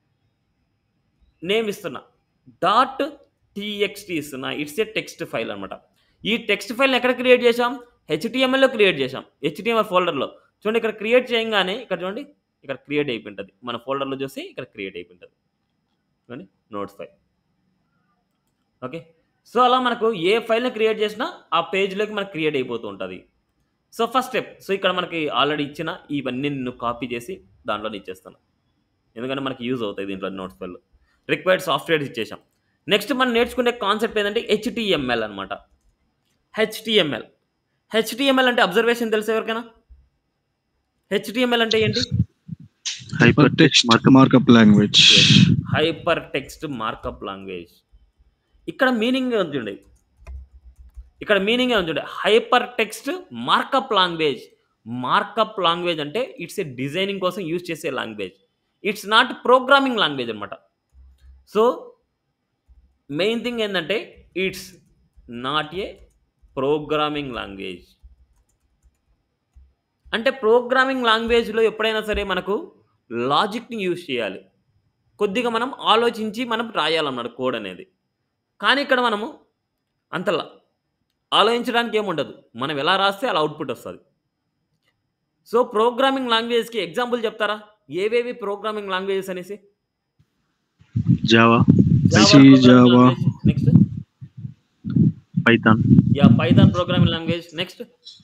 నేమ్ ఇస్తున్నా. డాట్ టీఎక్స్టీ ఇస్తున్నా. ఇట్స్ ఏ టెక్స్ట్ ఫైల్ అనమాట. ఈ టెక్స్ట్ ఫైల్‌ని ఎక్కడ క్రియేట్ చేశాం? హెచ్‌టీఎంఎల్‌లో క్రియేట్ చేశాం. హెచ్‌టీఎంఎల్ ఫోల్డర్‌లో. చూడండి ఇక్కడ క్రియేట్ చేయంగానే ఇక్కడ చూడండి ఇక్కడ క్రియేట్ అయిపోయింటది. మన ఫోల్డర్‌లో చూస్తే ఇక్కడ క్రియేట్ అయిపోయింటది. చూడండి నోట్స్ ఫైల్. ఓకే. సో అలా మనకు ఏ ఫైల్‌ని క్రియేట్ చేసినా ఆ పేజ్‌లోకి మనకు క్రియేట్ అయిపోతూ ఉంటది. So first step. సో ఇక్కడ మనకి ఆల్రెడీ ఇచ్చిన ఇవన్నీ నేను కాపీ చేసి దాంట్లోనే ఇచ్చేస్తాను. ఎందుకంటే మనకి యూజ్ అవుతాయి దీంట్లో నోట్స్ ఫైల్‌లో. రిక్వైర్డ్ సాఫ్ట్‌వేర్స్ ఇచ్చేసాం. నెక్స్ట్ మనం నేర్చుకునే కాన్సెప్ట్ ఏందంటే హెచ్‌టీఎంఎల్ అనమాట. హెచ్‌టీఎంఎల్. హెచ్‌టీఎంఎల్ అంటే అబ్జర్వేషన్ తెలుసా ఎవరికైనా? హెచ్‌టీఎంఎల్ అంటే ఏంటి? Hypertext markup language hypertext markup language. ఇక్కడ మీనింగ్ ఉంది చూడండి. ఇక్కడ మీనింగే ఉంది చూడండి. Hypertext markup language. Markup language అంటే ఇట్స్ ఏ డిజైనింగ్ కోసం యూజ్ చేసే language. It's not programming language అనమాట. సో మెయిన్ థింగ్ ఏందంటే it's not a programming language. అంటే ప్రోగ్రామింగ్ లాంగ్వేజ్‌లో ఎప్పుడైనా సరే మనకు లాజిక్‌ని యూజ్ చేయాలి. కొద్దిగా మనం ఆలోచించి మనం రాయాలన్నమాట కోడ్ అనేది. కానీ ఇక్కడ మనము అంతలా ఆలోచించడానికి ఏముండదు. మనం ఎలా రాస్తే అలా అవుట్‌పుట్ వస్తది. సో ప్రోగ్రామింగ్ లాంగ్వేజ్‌కి ఎగ్జాంపుల్ చెప్తారా? ఏవేవి ప్రోగ్రామింగ్ లాంగ్వేజెస్ అనేసి? Java Java C, programming Java. Language. Next Python yeah! Python programming language. Next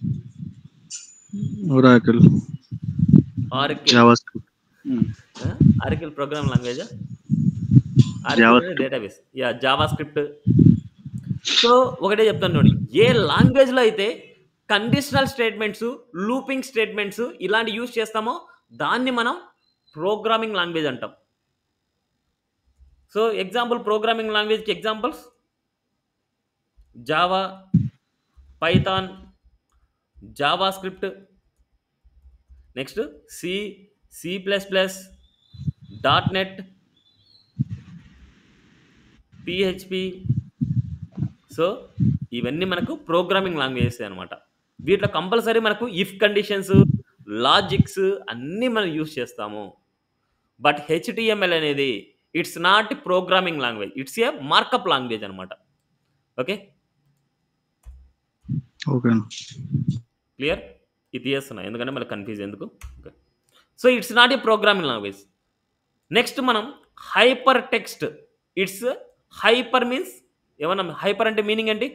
Oracle Oracle. JavaScript ఆ! ఆర్కిల్ ప్రోగ్రామింగ్ లాంగ్వేజా? Java Oracle script. Database. Yeah! JavaScript. So ఒకటే చెప్తాను చూడండి. ఏ లాంగ్వేజ్‌లో అయితే కండిషనల్ స్టేట్మెంట్స్, లూపింగ్ స్టేట్మెంట్స్ ఇలాంటివి use చేస్తామో దాన్ని మనం ప్రోగ్రామింగ్ లాంగ్వేజ్ అంటాం. సో ఎగ్జాంపుల్ ప్రోగ్రామింగ్ లాంగ్వేజ్‌కి examples Java, Python, JavaScript. Next C, C plus plus, dot net. PHP. So ఇవన్నీ మనకు ప్రోగ్రామింగ్ లాంగ్వేజెస్ అనమాట వీటిలో కంపల్సరీ మనకు ఇఫ్ కండిషన్స్ లాజిక్స్ అన్నీ మనం యూస్ చేస్తాము బట్ హెచ్టిఎంఎల్ అనేది it's not programming language it's a markup language అనమాట ఓకే ఓకే క్లియర్ ఇది చేస్తున్నా ఎందుకంటే మళ్ళీ కన్ఫ్యూజ్ ఎందుకు okay so it's not a programming language next మనం hyper text it's hyper means ఏమన్నా హైపర్ అంటే మీనింగ్ ఏంటి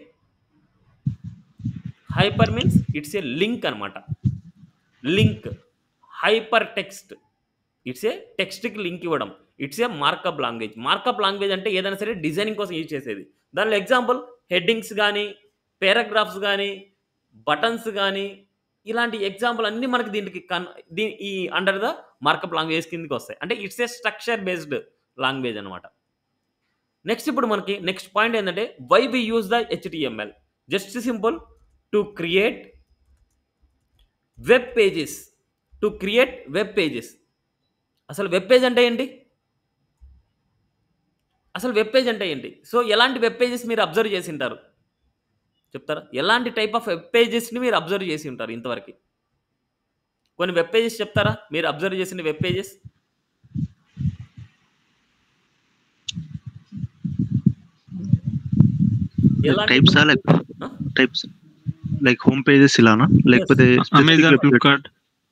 hyper means it's a link అనమాట link hyper text it's a టెక్స్ట్కి లింక్ ఇవ్వడం it's a markup language markup language అంటే ఏదైనా సరే డిజైనింగ్ కోసం యూజ్ చేసేది దానిలో ఎగ్జాంపుల్ హెడ్డింగ్స్ కానీ పారాగ్రాఫ్స్ కానీ బటన్స్ కానీ ఇలాంటి ఎగ్జాంపుల్ అన్నీ మనకి దీనికి కన్ దీ ఈ అండర్ ద మార్కప్ లాంగ్వేజ్ కిందకి వస్తాయి అంటే it's a structure based language అనమాట నెక్స్ట్ ఇప్పుడు మనకి నెక్స్ట్ పాయింట్ ఏంటంటే why we use the HTML just simple to create web pages to create web pages అసలు వెబ్ పేజ్ అంటే ఏంటి అసలు వెబ్ పేజ్ అంటే ఏంటి సో ఎలాంటి వెబ్ పేజెస్ మీరు అబ్జర్వ్ చేసి ఉంటారు చెప్తారా ఎలాంటి టైప్ ఆఫ్ వెబ్ పేజెస్ని మీరు అబ్జర్వ్ చేసి ఉంటారు ఇంతవరకు కొన్ని వెబ్ పేజెస్ చెప్తారా మీరు అబ్జర్వ్ చేసిన వెబ్ పేజెస్ ఎలాంటి types like Huh? Types like home pages ఇలానా లేకపోతే అమెజాన్ ఫ్లిప్కార్ట్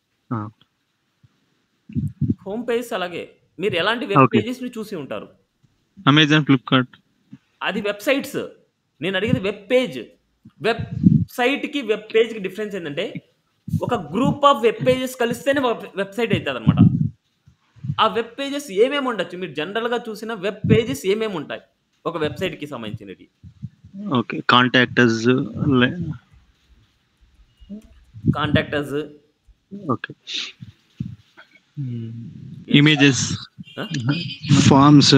హోమ్ పేజెస్ అలాగే మీరు ఎలాంటి వెబ్ Okay. పేజెస్ని చూసి ఉంటారు అమెజాన్ ఫ్లిప్కార్ట్ అది వెబ్సైట్స్ నేను అడిగేది వెబ్ పేజ్ వెబ్ సైట్కి వెబ్ పేజ్కి డిఫరెన్స్ ఏంటంటే ఒక గ్రూప్ ఆఫ్ వెబ్ పేజెస్ కలిస్తేనే వెబ్సైట్ అవుతుంది అనమాట ఆ వెబ్ పేజెస్ ఏమేమి ఉండొచ్చు మీరు జనరల్గా చూసిన వెబ్ పేజెస్ ఏమేమి ఉంటాయి ఒక వెబ్సైట్కి సంబంధించినవి okay contactors contactors okay images forms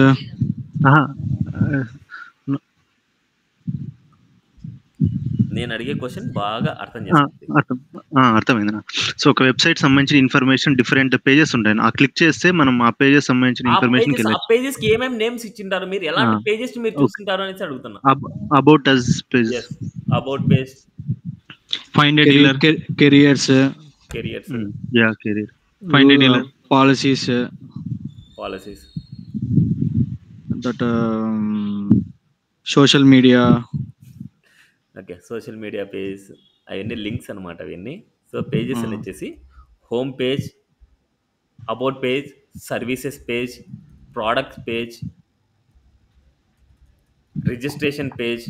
నేను అడిగే క్వశ్చన్ బాగా అర్థం చేసుకోండి అర్థం ఆ, అర్థమైంది నాకు సో ఒక వెబ్సైట్ సంబంధించిన ఇన్ఫర్మేషన్ డిఫరెంట్ పేజెస్ ఉంటాయి ఆ క్లిక్ చేస్తే మనం ఆ పేజెస్ సంబంధించిన ఆ ఇన్ఫర్మేషన్ పేజెస్ ఆ పేజెస్ కి ఏమేమి నేమ్స్ ఇచ్చింటారు మీరు ఎలాంటి Ah. పేజెస్ మీరు Okay. చూస్తుంటారు అనేసి అడుగుతున్నా about us page about page find dealer careers careers yeah career find dealer policies policies that social media okay social media page అవన్నీ లింక్స్ అనమాట అవన్నీ సో పేజెస్ అని Ah. వచ్చేసి home page about page services page product page registration page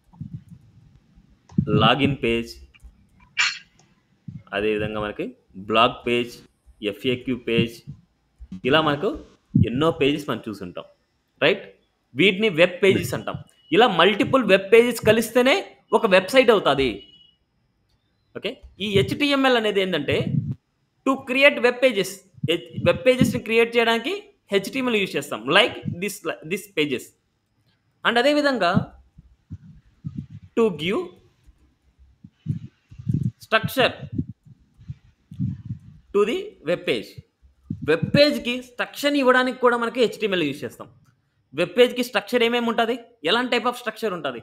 login page అదేవిధంగా మనకి blog page FAQ page ఇలా మనకు ఎన్నో పేజెస్ మనం చూసుంటాం రైట్ వీటిని వెబ్ పేజెస్ అంటాం ఇలా మల్టిపుల్ వెబ్ పేజెస్ కలిస్తేనే ఒక వెబ్సైట్ అవుతుంది ఓకే ఈ హెచ్టిఎంఎల్ అనేది ఏంటంటే to create web pages web పేజెస్ని క్రియేట్ చేయడానికి హెచ్టిఎంఎల్ యూజ్ చేస్తాం like this this pages and అదేవిధంగా to give structure to the web page web పేజ్కి స్ట్రక్చర్ ఇవ్వడానికి కూడా మనకి హెచ్టిఎంఎల్ యూజ్ చేస్తాం వెబ్ పేజ్కి స్ట్రక్చర్ ఏమేమి ఉంటుంది ఎలాంటి టైప్ ఆఫ్ స్ట్రక్చర్ ఉంటుంది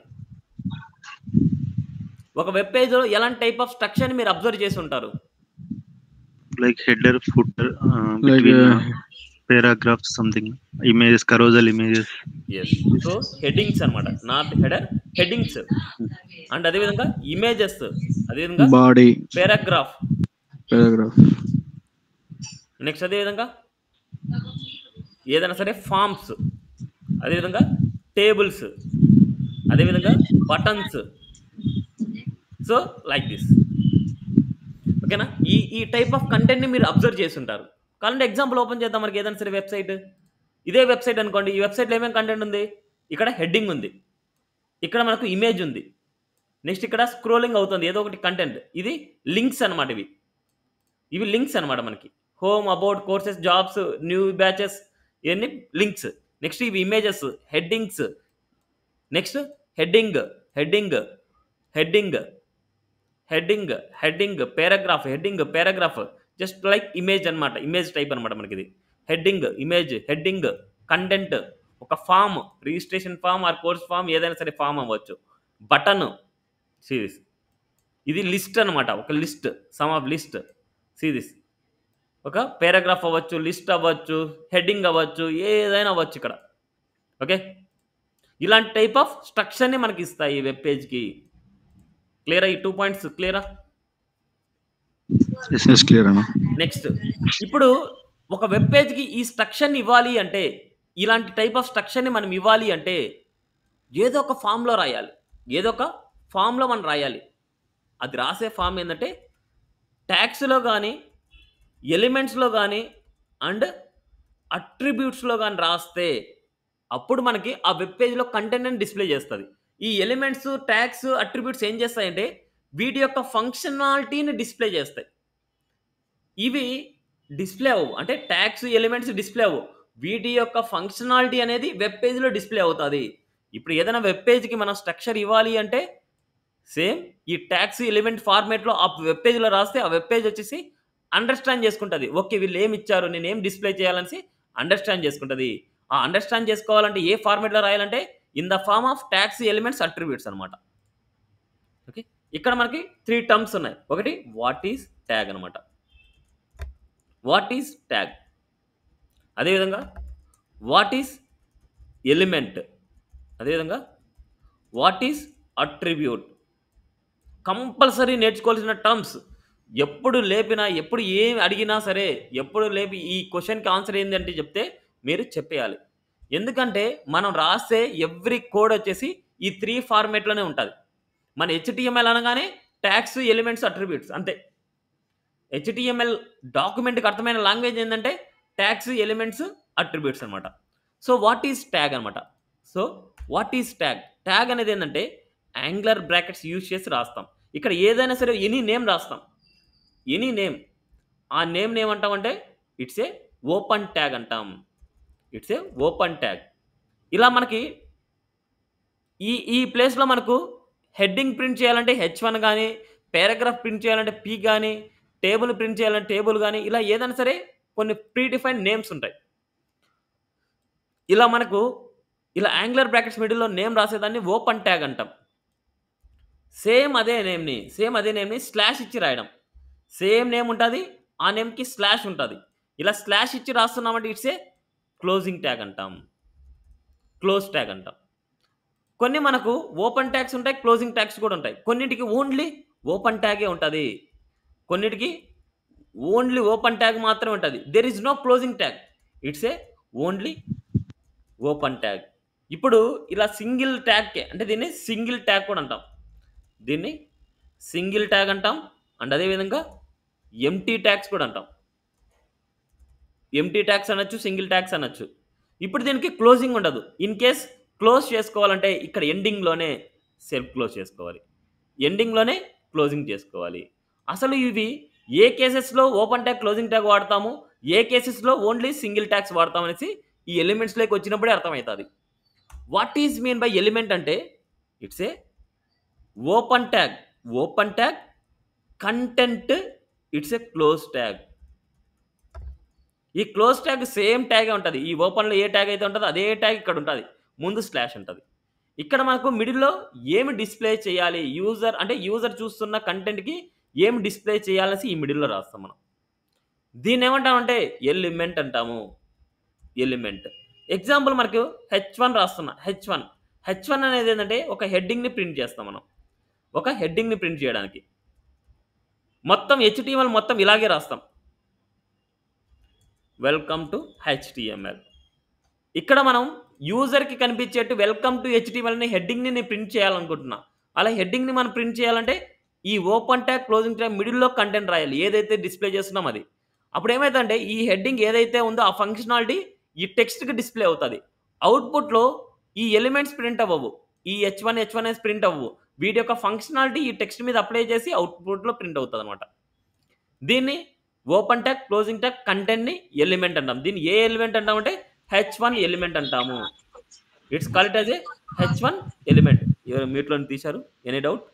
ఒక వెబ్ పేజ్లో ఎలాంటి టైప్ ఆఫ్ స్ట్రక్చర్ని మీరు అబ్జర్వ్ చేసి ఉంటారు like header footer like paragraph something images carousel images yes so headings అన్నమాట నాట్ హెడర్ హెడ్డింగ్స్ అండ్ అదేవిధంగా ఇమేజెస్ అదేవిధంగా బాడీ పారాగ్రాఫ్ పారాగ్రాఫ్ నెక్స్ట్ అదేవిధంగా ఏదైనా సరే ఫామ్స్ అదేవిధంగా టేబుల్స్ అదేవిధంగా బటన్స్ సో లైక్ దిస్ ఓకేనా ఈ ఈ టైప్ ఆఫ్ కంటెంట్ని మీరు అబ్జర్వ్ చేసి ఉంటారు కావాలంటే ఎగ్జాంపుల్ ఓపెన్ చేద్దాం మనకి ఏదైనా సరే వెబ్సైట్ ఇదే వెబ్సైట్ అనుకోండి ఈ వెబ్సైట్లో ఏమేమి కంటెంట్ ఉంది ఇక్కడ హెడ్డింగ్ ఉంది ఇక్కడ మనకు ఇమేజ్ ఉంది నెక్స్ట్ ఇక్కడ స్క్రోలింగ్ అవుతుంది ఏదో ఒకటి కంటెంట్ ఇది లింక్స్ అన్నమాట ఇవి ఇవి లింక్స్ అన్నమాట మనకి home about courses jobs new batches ఇవన్నీ లింక్స్ నెక్స్ట్ ఇవి images headings next heading heading heading heading heading paragraph heading paragraph just like image అన్నమాట ఇమేజ్ టైప్ అనమాట మనకి ఇది హెడ్డింగ్ ఇమేజ్ హెడ్డింగ్ కంటెంట్ ఒక form registration form or course form ఏదైనా సరే form అవ్వచ్చు బటన్ సిరీస్ ఇది లిస్ట్ అనమాట ఒక list some of list series ఒక పారాగ్రాఫ్ అవ్వచ్చు లిస్ట్ అవ్వచ్చు హెడ్డింగ్ అవ్వచ్చు ఏదైనా అవ్వచ్చు ఇక్కడ ఓకే ఇలాంటి టైప్ ఆఫ్ స్ట్రక్చర్ని మనకి ఇస్తాయి ఈ వెబ్ పేజ్కి క్లియరా ఈ టూ పాయింట్స్ క్లియరా ఎస్ క్లియర్ అన్న నెక్స్ట్ ఇప్పుడు ఒక వెబ్ పేజ్కి ఈ స్ట్రక్చర్ని ఇవ్వాలి అంటే ఇలాంటి టైప్ ఆఫ్ స్ట్రక్చర్ని మనం ఇవ్వాలి అంటే ఏదో ఒక ఫామ్లో రాయాలి ఏదో ఒక ఫామ్లో మనం రాయాలి అది రాసే ఫామ్ ఏంటంటే ట్యాక్స్లో కానీ ఎలిమెంట్స్లో కానీ అండ్ అట్రిబ్యూట్స్లో కానీ రాస్తే అప్పుడు మనకి ఆ వెబ్ పేజ్లో కంటెంట్ని డిస్ప్లే చేస్తుంది ఈ ఎలిమెంట్స్ ట్యాగ్స్ అట్రిబ్యూట్స్ ఏం చేస్తాయంటే వీటి యొక్క ఫంక్షనాలిటీని డిస్ప్లే చేస్తాయి ఇవి డిస్ప్లే అవ్వవు అంటే ట్యాగ్స్ ఎలిమెంట్స్ డిస్ప్లే అవ్వవు వీటి యొక్క ఫంక్షనాలిటీ అనేది వెబ్ పేజ్లో డిస్ప్లే అవుతుంది ఇప్పుడు ఏదైనా వెబ్ పేజ్కి మనం స్ట్రక్చర్ ఇవ్వాలి అంటే సేమ్ ఈ ట్యాక్స్ ఎలిమెంట్ ఫార్మేట్లో ఆ వెబ్ పేజ్లో రాస్తే ఆ వెబ్ పేజ్ వచ్చేసి అండర్స్టాండ్ చేసుకుంటుంది ఓకే వీళ్ళు ఏమి ఇచ్చారు నేను ఏం డిస్ప్లే చేయాలని అండర్స్టాండ్ చేసుకుంటుంది ఆ అండర్స్టాండ్ చేసుకోవాలంటే ఏ ఫార్మేట్లో రాయాలంటే in the form of tags elements attributes అనమాట ఓకే ఇక్కడ మనకి త్రీ టర్మ్స్ ఉన్నాయి ఒకటి వాట్ ఈస్ ట్యాగ్ అనమాట వాట్ ఈస్ ట్యాగ్ అదేవిధంగా వాట్ ఈస్ ఎలిమెంట్ అదేవిధంగా వాట్ ఈస్ అట్రిబ్యూట్ కంపల్సరీ నేర్చుకోవాల్సిన టర్మ్స్ ఎప్పుడు లేపినా ఎప్పుడు ఏం అడిగినా సరే ఎప్పుడు లేపి ఈ క్వశ్చన్కి ఆన్సర్ ఏంటంటే చెప్తే మీరు చెప్పేయాలి ఎందుకంటే మనం రాసే ఎవ్రీ కోడ్ వచ్చేసి ఈ త్రీ ఫార్మేట్లోనే ఉంటుంది మన హెచ్టిఎంఎల్ అనగానే ట్యాక్స్ ఎలిమెంట్స్ అట్రిబ్యూట్స్ అంతే హెచ్టిఎంఎల్ డాక్యుమెంట్కి అర్థమైన లాంగ్వేజ్ ఏంటంటే ట్యాక్స్ ఎలిమెంట్స్ అట్రిబ్యూట్స్ అనమాట సో వాట్ ఈజ్ ట్యాగ్ అనమాట so what is tag tag అనేది ఏంటంటే యాంగ్లర్ బ్రాకెట్స్ యూజ్ చేసి రాస్తాం ఇక్కడ ఏదైనా సరే ఎనీ నేమ్ రాస్తాం ఎనీ నేమ్ ఆ నేమ్ ఏమంటామంటే ఇట్స్ ఏ ఓపెన్ ట్యాగ్ అంటాం ఇట్స్ ఏ ఓపెన్ ట్యాగ్ ఇలా మనకి ఈ ఈ ప్లేస్లో మనకు హెడ్డింగ్ ప్రింట్ చేయాలంటే హెచ్ వన్ కానీ పారాగ్రాఫ్ ప్రింట్ చేయాలంటే పీ కానీ టేబుల్ ప్రింట్ చేయాలంటే టేబుల్ కానీ ఇలా ఏదైనా సరే కొన్ని ప్రీ డిఫైన్ నేమ్స్ ఉంటాయి ఇలా మనకు ఇలా యాంగులర్ బ్రాకెట్స్ మిడిల్లో నేమ్ రాసేదాన్ని ఓపెన్ ట్యాగ్ అంటాం సేమ్ అదే నేమ్ని సేమ్ అదే నేమ్ని స్లాష్ ఇచ్చి రాయడం సేమ్ నేమ్ ఉంటుంది ఆ నేమ్కి స్లాష్ ఉంటుంది ఇలా స్లాష్ ఇచ్చి రాస్తున్నామంటే ఇట్స్ ఏ క్లోజింగ్ ట్యాగ్ అంటాం క్లోజ్ ట్యాగ్ అంటాం కొన్ని మనకు ఓపెన్ ట్యాగ్స్ ఉంటాయి క్లోజింగ్ ట్యాగ్స్ కూడా ఉంటాయి కొన్నిటికి ఓన్లీ ఓపెన్ ట్యాగే ఉంటుంది కొన్నిటికి ఓన్లీ ఓపెన్ ట్యాగ్ మాత్రమే ఉంటుంది there is no closing tag it's a only open tag ఇప్పుడు ఇలా సింగిల్ ట్యాగ్కే అంటే దీన్ని సింగిల్ ట్యాగ్ కూడా అంటాం దీన్ని సింగిల్ ట్యాగ్ అంటాం అండ్ అదేవిధంగా ఎంటీ ట్యాగ్స్ కూడా అంటాం ఎంటీ ట్యాగ్స్ అనొచ్చు సింగిల్ ట్యాగ్స్ అనొచ్చు ఇప్పుడు దీనికి క్లోజింగ్ ఉండదు ఇన్ కేస్ క్లోజ్ చేసుకోవాలంటే ఇక్కడ ఎండింగ్లోనే సెల్ఫ్ క్లోజ్ చేసుకోవాలి ఎండింగ్లోనే క్లోజింగ్ చేసుకోవాలి అసలు ఇవి ఏ కేసెస్లో ఓపెన్ ట్యాగ్ క్లోజింగ్ ట్యాగ్ వాడతాము ఏ కేసెస్లో ఓన్లీ సింగిల్ ట్యాగ్స్ వాడతామనేసి ఈ ఎలిమెంట్స్లోకి వచ్చినప్పుడే అర్థమవుతుంది what is mean by element అంటే it's a open tag open tag content it's a close tag ఈ క్లోజ్ ట్యాగ్ సేమ్ ట్యాగే ఉంటుంది ఈ ఓపెన్లో ఏ ట్యాగ్ అయితే ఉంటుందో అదే ట్యాగ్ ఇక్కడ ఉంటుంది ముందు స్లాష్ ఉంటుంది ఇక్కడ మనకు మిడిల్లో ఏమి డిస్ప్లే చేయాలి యూజర్ అంటే యూజర్ చూస్తున్న కంటెంట్కి ఏమి డిస్ప్లే చేయాలనేసి ఈ మిడిల్లో రాస్తాం మనం దీన్ని ఏమంటామంటే ఎలిమెంట్ అంటాము ఎలిమెంట్ ఎగ్జాంపుల్ మనకు హెచ్ వన్ రాస్తున్నా హెచ్ వన్ హెచ్ వన్ అనేది ఏంటంటే ఒక హెడ్డింగ్ని ప్రింట్ చేస్తాం మనం ఒక హెడ్డింగ్ని ప్రింట్ చేయడానికి మొత్తం హెచ్టిఎంఎల్ మొత్తం ఇలాగే రాస్తాం వెల్కమ్ టు హెచ్టిఎంఎల్ ఇక్కడ మనం యూజర్కి కనిపించేట్టు వెల్కమ్ టు హెచ్టిఎంఎల్ని హెడ్డింగ్ని నేను ప్రింట్ చేయాలనుకుంటున్నా అలా హెడ్డింగ్ని మనం ప్రింట్ చేయాలంటే ఈ ఓపెన్ ట్యాగ్ క్లోజింగ్ ట్యాగ్ మిడిల్లో కంటెంట్ రాయాలి ఏదైతే డిస్ప్లే చేస్తున్నాం అది అప్పుడు ఏమైందంటే ఈ హెడ్డింగ్ ఏదైతే ఉందో ఆ ఫంక్షనాలిటీ ఈ టెక్స్ట్కి డిస్ప్లే అవుతుంది అవుట్పుట్లో ఈ ఎలిమెంట్స్ ప్రింట్ అవ్వవు ఈ H one H one yes print అవ్వవు వీటి యొక్క ఫంక్షనాలిటీ ఈ టెక్స్ట్ మీద అప్లై చేసి అవుట్పుట్లో ప్రింట్ అవుతుంది అనమాట దీన్ని ఓపెన్ ట్యాగ్ క్లోజింగ్ ట్యాగ్ కంటెంట్ని ఎలిమెంట్ అంటాం దీన్ని ఏ ఎలిమెంట్ అంటామంటే హెచ్ వన్ ఎలిమెంట్ అంటాము it's called as a H one element ఎవరు మీట్లో తీశారు ఎనీ డౌట్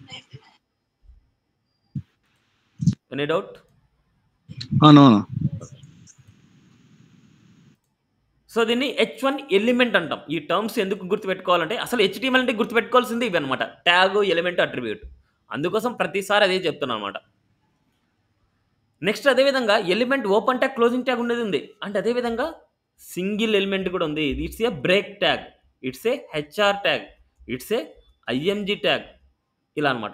ఎనీ డౌట్ అవును సో సో దీన్ని హెచ్ వన్ ఎలిమెంట్ అంటాం ఈ టర్మ్స్ ఎందుకు గుర్తుపెట్టుకోవాలంటే అసలు హెచ్టిఎంఎల్ అంటే గుర్తుపెట్టుకోవాల్సింది ఇవి అనమాట ట్యాగ్ ఎలిమెంట్ అట్రిబ్యూట్ అందుకోసం ప్రతిసారి అదే చెప్తున్నాను అనమాట నెక్స్ట్ అదేవిధంగా element open tag closing tag ఉండేది ఉంది అంటే అదేవిధంగా సింగిల్ ఎలిమెంట్ కూడా ఉంది it's a break tag it's a HR tag it's a IMG tag ఇలా అనమాట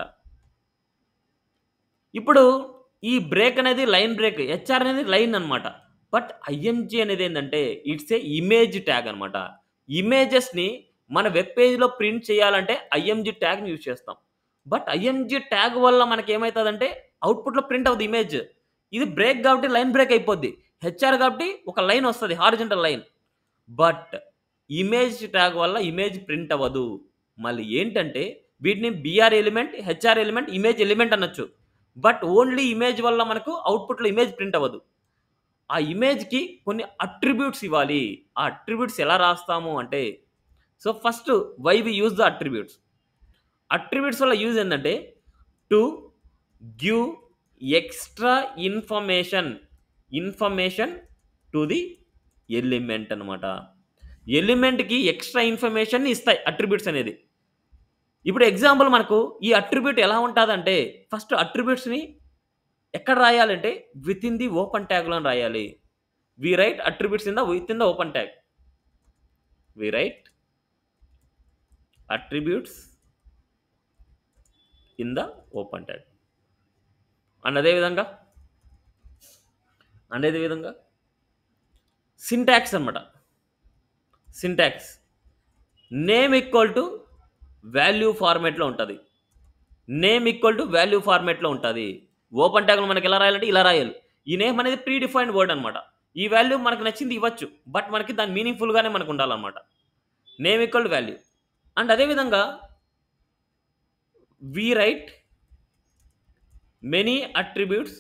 ఇప్పుడు ఈ బ్రేక్ అనేది లైన్ బ్రేక్ హెచ్ఆర్ అనేది లైన్ అనమాట బట్ ఐఎంజి అనేది ఏంటంటే ఇట్స్ ఏ ఇమేజ్ ట్యాగ్ అనమాట ఇమేజెస్ని మన వెబ్ పేజ్లో ప్రింట్ చేయాలంటే ఐఎంజి ట్యాగ్ని యూజ్ చేస్తాం బట్ ఐఎంజి ట్యాగ్ వల్ల మనకి ఏమవుతుందంటే అవుట్పుట్లో ప్రింట్ అవుతుంది ఇమేజ్ ఇది బ్రేక్ కాబట్టి లైన్ బ్రేక్ అయిపోద్ది హెచ్ఆర్ కాబట్టి ఒక లైన్ వస్తుంది horizontal line but image tag వల్ల ఇమేజ్ ప్రింట్ అవ్వదు మళ్ళీ ఏంటంటే వీటిని BR element HR element image element అనొచ్చు బట్ ఓన్లీ ఇమేజ్ వల్ల మనకు అవుట్పుట్లో ఇమేజ్ ప్రింట్ అవ్వదు ఆ ఇమేజ్కి కొన్ని అట్రిబ్యూట్స్ ఇవ్వాలి ఆ అట్రిబ్యూట్స్ ఎలా రాస్తాము అంటే so first why we use the attributes attributes వల్ల యూజ్ ఏంటంటే to give extra information information to the element అనమాట ఎలిమెంట్కి ఎక్స్ట్రా ఇన్ఫర్మేషన్ ఇస్తాయి అట్రిబ్యూట్స్ అనేది ఇప్పుడు ఎగ్జాంపుల్ మనకు ఈ అట్రిబ్యూట్ ఎలా ఉంటుందంటే ఫస్ట్ అట్రిబ్యూట్స్ని ఎక్కడ రాయాలంటే విత్ ఇన్ ది ఓపెన్ ట్యాగ్లో రాయాలి we write attributes in the within the open tag we write attributes in the open tag and అదేవిధంగా అండ్ అదే విధంగా సింటాక్స్ అనమాట syntax name equal to value ఫార్మేట్లో ఉంటుంది నేమ్ ఈక్వల్ టు వాల్యూ ఫార్మేట్లో ఉంటుంది ఓపెన్ ట్యాగ్లో మనకి ఎలా రాయాలంటే ఇలా రాయాలి ఈ నేమ్ అనేది ప్రీ డిఫైన్డ్ వర్డ్ అనమాట ఈ వాల్యూ మనకు నచ్చింది ఇవ్వచ్చు బట్ మనకి దాని మీనింగ్ఫుల్గానే మనకు ఉండాలన్నమాట name equal to value and అదేవిధంగా we write many attributes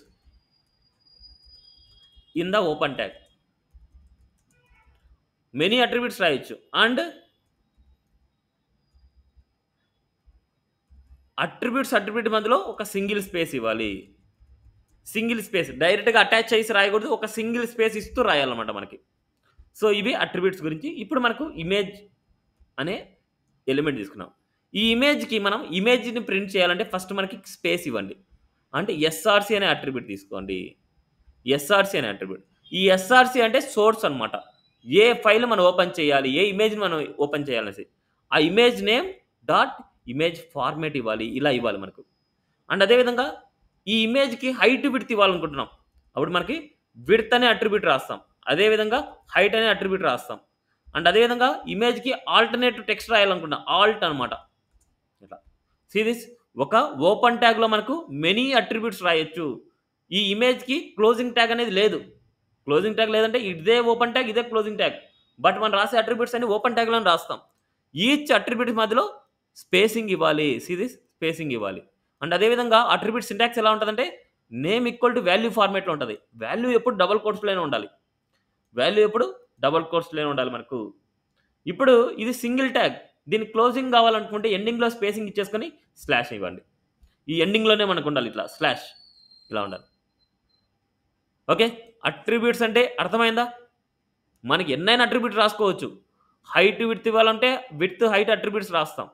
in the open tag many attributes రాయొచ్చు అండ్ అట్రిబ్యూట్స్ అట్రిబ్యూట్ మధ్యలో ఒక సింగిల్ స్పేస్ ఇవ్వాలి సింగిల్ స్పేస్ డైరెక్ట్గా అటాచ్ చేసి రాయకూడదు ఒక సింగిల్ స్పేస్ ఇస్తూ రాయాలన్నమాట మనకి సో ఇవి అట్రిబ్యూట్స్ గురించి ఇప్పుడు మనకు ఇమేజ్ అనే ఎలిమెంట్ తీసుకున్నాం ఈ ఇమేజ్కి మనం ఇమేజ్ని ప్రింట్ చేయాలంటే ఫస్ట్ మనకి స్పేస్ ఇవ్వండి అంటే ఎస్ఆర్సి అనే అట్రిబ్యూట్ తీసుకోండి ఎస్ఆర్సి అనే అట్రిబ్యూట్ ఈ ఎస్ఆర్సి అంటే సోర్స్ అనమాట ఏ ఫైల్ మనం ఓపెన్ చేయాలి ఏ ఇమేజ్ని మనం ఓపెన్ చేయాలనేసి ఆ image name dot image format ఇవ్వాలి ఇలా ఇవ్వాలి మనకు అండ్ అదేవిధంగా ఈ ఇమేజ్కి హైట్ విడ్త్ ఇవ్వాలనుకుంటున్నాం అప్పుడు మనకి విడ్త్ అనే అట్రిబ్యూట్ రాస్తాం అదేవిధంగా హైట్ అనే అట్రిబ్యూట్ రాస్తాం అండ్ అదేవిధంగా ఇమేజ్కి ఆల్టర్నేటివ్ టెక్స్ట్ రాయాలనుకుంటున్నాం ఆల్ట్ అనమాట ఇట్లా సీ దిస్ ఒక ఓపెన్ ట్యాగ్లో మనకు మెనీ అట్రిబ్యూట్స్ రాయొచ్చు ఈ ఇమేజ్కి క్లోజింగ్ ట్యాగ్ అనేది లేదు క్లోజింగ్ ట్యాగ్ లేదంటే ఇదే ఓపెన్ ట్యాగ్ ఇదే క్లోజింగ్ ట్యాగ్ బట్ మనం రాసే అట్రిబ్యూట్స్ అన్ని ఓపెన్ ట్యాగ్లో రాస్తాం ఈచ్ అట్రిబ్యూట్ మధ్యలో స్పేసింగ్ ఇవ్వాలి సిదిస్ స్పేసింగ్ ఇవ్వాలి అండ్ అదేవిధంగా అట్రిబ్యూట్ సింటాక్స్ ఎలా ఉంటుందంటే నేమ్ ఈక్వల్ టు వాల్యూ ఫార్మేట్లో ఉంటుంది వాల్యూ ఎప్పుడు డబల్ కోర్స్లోనే ఉండాలి వాల్యూ ఎప్పుడు డబల్ కోర్స్లోనే ఉండాలి మనకు ఇప్పుడు ఇది సింగిల్ ట్యాగ్ దీని క్లోజింగ్ కావాలనుకుంటే ఎండింగ్లో స్పేసింగ్ ఇచ్చేసుకొని స్లాష్ ఇవ్వండి ఈ ఎండింగ్లోనే మనకు ఉండాలి ఇట్లా స్లాష్ ఇలా ఉండాలి ఓకే అట్రిబ్యూట్స్ అంటే అర్థమైందా మనకి ఎన్నైనా అట్రిబ్యూట్ రాసుకోవచ్చు హైట్ విడ్త్ ఇవ్వాలంటే విడ్త్ హైట్ అట్రిబ్యూట్స్ రాస్తాం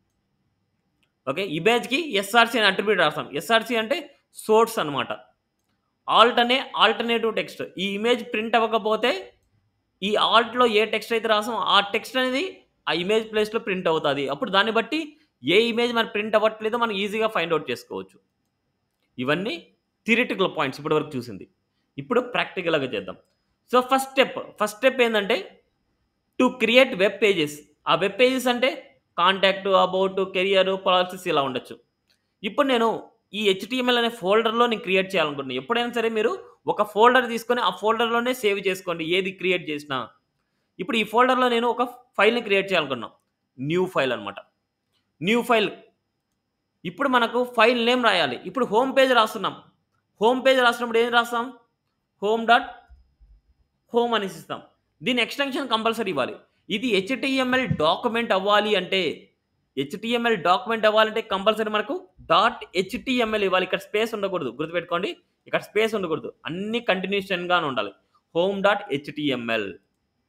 ఓకే ఇమేజ్కి ఎస్ఆర్సి అనే అట్రిబ్యూట్ రాస్తాం ఎస్ఆర్సి అంటే సోర్స్ అనమాట ఆల్ట్ అనే ఆల్టర్నేటివ్ టెక్స్ట్ ఈ ఇమేజ్ ప్రింట్ అవ్వకపోతే ఈ ఆల్ట్లో ఏ టెక్స్ట్ అయితే రాసాం ఆ టెక్స్ట్ అనేది ఆ ఇమేజ్ ప్లేస్లో ప్రింట్ అవుతుంది అప్పుడు దాన్ని బట్టి ఏ ఇమేజ్ మన ప్రింట్ అవ్వట్లేదో మనం ఈజీగా ఫైండ్ అవుట్ చేసుకోవచ్చు ఇవన్నీ థిరిటికల్ పాయింట్స్ ఇప్పటివరకు చూసింది ఇప్పుడు ప్రాక్టికల్గా చేద్దాం so first step first step ఏంటంటే టు క్రియేట్ వెబ్ పేజెస్ ఆ వెబ్ పేజెస్ అంటే కాంటాక్ట్ అబౌట్ కెరియర్ పాలసీస్ ఇలా ఉండొచ్చు ఇప్పుడు నేను ఈ హెచ్టిఎంఎల్ అనే ఫోల్డర్లో నేను క్రియేట్ చేయాలనుకుంటున్నాను ఎప్పుడైనా సరే మీరు ఒక ఫోల్డర్ తీసుకొని ఆ ఫోల్డర్లోనే సేవ్ చేసుకోండి ఏది క్రియేట్ చేసినా ఇప్పుడు ఈ ఫోల్డర్లో నేను ఒక ఫైల్ని క్రియేట్ చేయాలనుకున్నాను న్యూ ఫైల్ అనమాట న్యూ ఫైల్ ఇప్పుడు మనకు ఫైల్ నేమ్ రాయాలి ఇప్పుడు హోమ్ పేజ్ రాస్తున్నాం హోమ్ పేజ్ రాసినప్పుడు ఏం రాస్తాం హోమ్ డాట్ హోమ్ అనేసి ఇస్తాం దీని ఎక్స్టెన్షన్ కంపల్సరీ ఇవ్వాలి ఇది హెచ్టిఎంఎల్ డాక్యుమెంట్ అవ్వాలి అంటే హెచ్టిఎంఎల్ డాక్యుమెంట్ అవ్వాలంటే కంపల్సరీ మనకు డాట్ హెచ్టిఎంఎల్ ఇవ్వాలి ఇక్కడ స్పేస్ ఉండకూడదు గుర్తుపెట్టుకోండి ఇక్కడ స్పేస్ ఉండకూడదు అన్ని కంటిన్యూషన్గానే ఉండాలి home dot HTML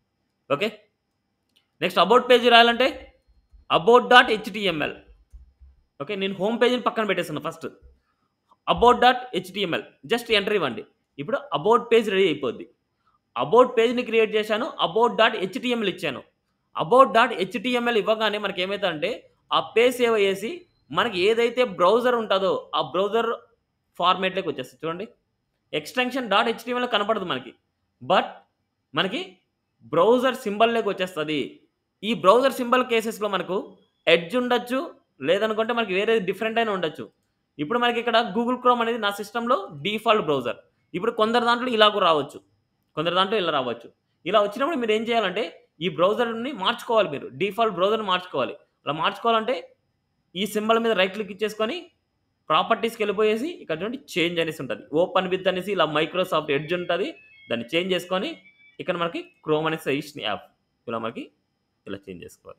okay next about page రాయాలంటే అబౌట్ డాట్ హెచ్టిఎంఎల్ ఓకే నేను హోమ్ పేజ్ని పక్కన పెట్టేస్తాను first about dot HTML just enter ఇవ్వండి ఇప్పుడు అబౌట్ పేజ్ రెడీ అయిపోద్ది అబౌట్ పేజ్ని క్రియేట్ చేశాను అబౌట్ డాట్ హెచ్టిఎంఎల్ ఇచ్చాను అబౌట్ డాట్ హెచ్టిఎంఎల్ ఇవ్వగానే మనకి ఏమవుతుందంటే ఆ పేజ్ సేవ్ అయ్యేసి మనకి ఏదైతే బ్రౌజర్ ఉంటుందో ఆ బ్రౌజర్ ఫార్మేట్లోకి వచ్చేస్తుంది చూడండి ఎక్స్టెన్షన్ డాట్ హెచ్టిఎంఎల్ కనపడదు మనకి బట్ మనకి బ్రౌజర్ సింబల్లోకి వచ్చేస్తుంది ఈ బ్రౌజర్ సింబల్ కేసెస్లో మనకు ఎడ్జ్ ఉండొచ్చు లేదనుకుంటే మనకి వేరే డిఫరెంట్ అయినా ఉండొచ్చు ఇప్పుడు మనకి ఇక్కడ గూగుల్ క్రోమ్ అనేది నా సిస్టంలో డిఫాల్ట్ బ్రౌజర్ ఇప్పుడు కొందరు దాంట్లో ఇలాగూ రావచ్చు కొందరు దాంట్లో ఇలా రావచ్చు ఇలా వచ్చినప్పుడు మీరు ఏం చేయాలంటే ఈ బ్రౌజర్ని మార్చుకోవాలి మీరు డిఫాల్ట్ బ్రౌజర్ని మార్చుకోవాలి అలా మార్చుకోవాలంటే ఈ సింబల్ మీద రైట్ క్లిక్ ఇచ్చేసుకొని ప్రాపర్టీస్కి వెళ్ళిపోయేసి ఇక్కడ చూడండి చేంజ్ అనేసి ఉంటుంది ఓపెన్ విత్ అనేసి ఇలా మైక్రోసాఫ్ట్ ఎడ్జ్ ఉంటుంది దాన్ని చేంజ్ చేసుకొని ఇక్కడ మనకి క్రోమ్ అనే సజెషన్ యాప్ ఇలా మనకి ఇలా చేంజ్ చేసుకోవాలి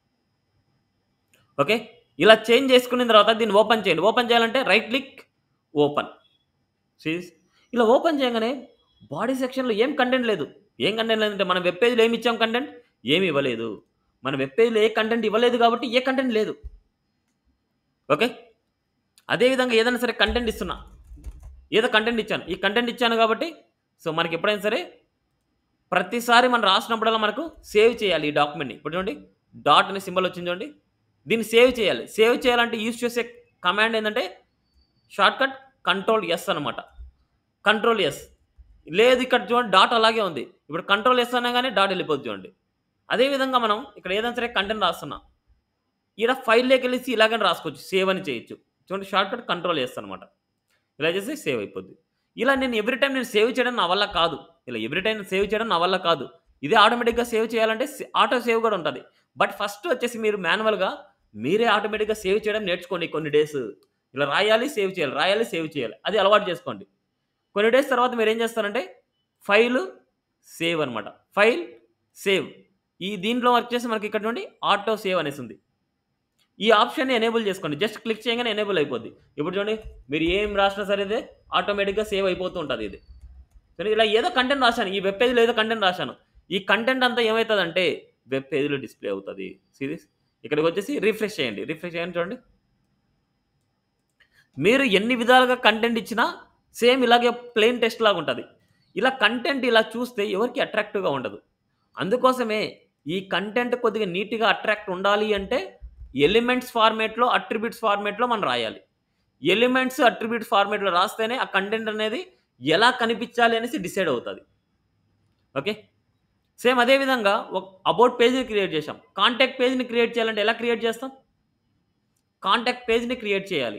ఓకే ఇలా చేంజ్ చేసుకున్న తర్వాత దీన్ని ఓపెన్ చేయండి ఓపెన్ చేయాలంటే రైట్ క్లిక్ ఓపెన్ సీస్ ఇలా ఓపెన్ చేయగానే బాడీ సెక్షన్లో ఏం కంటెంట్ లేదు ఏం కంటెంట్ లేదంటే మన వెబ్ పేజ్లో ఏమి ఇచ్చాం కంటెంట్ ఏమి ఇవ్వలేదు మన వెబ్ పేజ్లో ఏ కంటెంట్ ఇవ్వలేదు కాబట్టి ఏ కంటెంట్ లేదు ఓకే అదేవిధంగా ఏదైనా సరే కంటెంట్ ఇస్తున్నా ఏదో కంటెంట్ ఇచ్చాను ఈ కంటెంట్ ఇచ్చాను కాబట్టి సో మనకి ఎప్పుడైనా సరే ప్రతిసారి మనం రాసినప్పుడల్లా మనకు సేవ్ చేయాలి ఈ డాక్యుమెంట్ని ఇప్పుడు చూడండి డాట్ అనే సింబల్ వచ్చింది చూడండి దీన్ని సేవ్ చేయాలి సేవ్ చేయాలంటే యూజ్ చేసే కమాండ్ ఏంటంటే షార్ట్కట్ కంట్రోల్ ఎస్ అనమాట కంట్రోల్ ఎస్ లేదు ఇక్కడ చూడండి డాట్ అలాగే ఉంది ఇప్పుడు కంట్రోల్ ఎస్ అనగానే డాట్ వెళ్ళిపోద్ది చూడండి అదేవిధంగా మనం ఇక్కడ ఏదైనా సరే కంటెంట్ రాస్తున్నాం ఈడ ఫైల్లోకి వెళ్ళేసి ఇలాగని రాసుకోవచ్చు సేవ్ అని చేయొచ్చు చూడండి షార్ట్కట్ కంట్రోల్ చేస్తాను అనమాట ఇలా చేస్తే సేవ్ అయిపోద్ది ఇలా నేను ఎవ్రీ టైం నేను సేవ్ చేయడం నా వల్ల కాదు ఇలా ఎవ్రీ టైం సేవ్ చేయడం నా వల్ల కాదు ఇదే ఆటోమేటిక్గా సేవ్ చేయాలంటే ఆటో సేవ్ కూడా ఉంటుంది బట్ ఫస్ట్ వచ్చేసి మీరు మాన్యువల్గా మీరే ఆటోమేటిక్గా సేవ్ చేయడం నేర్చుకోండి కొన్ని డేస్ ఇలా రాయాలి సేవ్ చేయాలి రాయాలి సేవ్ చేయాలి అది అలవాటు చేసుకోండి కొన్ని డేస్ తర్వాత మీరు ఏం చేస్తారంటే ఫైల్ సేవ్ అనమాట ఫైల్ సేవ్ ఈ దీంట్లో వచ్చేసి మనకి ఇక్కడ నుండి ఆటో సేవ్ అనేసి ఉంది ఈ ఆప్షన్ని ఎనేబుల్ చేసుకోండి జస్ట్ క్లిక్ చేయగానే ఎనేబుల్ అయిపోద్ది ఇప్పుడు చూడండి మీరు ఏం రాసినా సరే ఇదే ఆటోమేటిక్గా సేవ్ అయిపోతూ ఉంటుంది ఇది సరే ఇలా ఏదో కంటెంట్ రాశాను ఈ వెబ్ పేజ్లో ఏదో కంటెంట్ రాశాను ఈ కంటెంట్ అంతా ఏమవుతుందంటే వెబ్ పేజ్లో డిస్ప్లే అవుతుంది సిరీస్ ఇక్కడికి వచ్చేసి రిఫ్రెష్ చేయండి రిఫ్రెష్ చేయండి చూడండి మీరు ఎన్ని విధాలుగా కంటెంట్ ఇచ్చినా సేమ్ ఇలాగే ప్లెయిన్ టెస్ట్ లాగా ఉంటుంది ఇలా కంటెంట్ ఇలా చూస్తే ఎవరికి అట్రాక్టివ్గా ఉండదు అందుకోసమే ఈ కంటెంట్ కొద్దిగా నీట్గా అట్రాక్ట్ ఉండాలి అంటే ఎలిమెంట్స్ ఫార్మేట్లో అట్రిబ్యూట్స్ ఫార్మేట్లో మనం రాయాలి ఎలిమెంట్స్ అట్రిబ్యూట్ ఫార్మేట్లో రాస్తేనే ఆ కంటెంట్ అనేది ఎలా కనిపించాలి అనేసి డిసైడ్ అవుతుంది ఓకే సేమ్ అదేవిధంగా ఒక అబౌట్ పేజ్ని క్రియేట్ చేసాం కాంటాక్ట్ పేజ్ని క్రియేట్ చేయాలంటే ఎలా క్రియేట్ చేస్తాం కాంటాక్ట్ పేజ్ని క్రియేట్ చేయాలి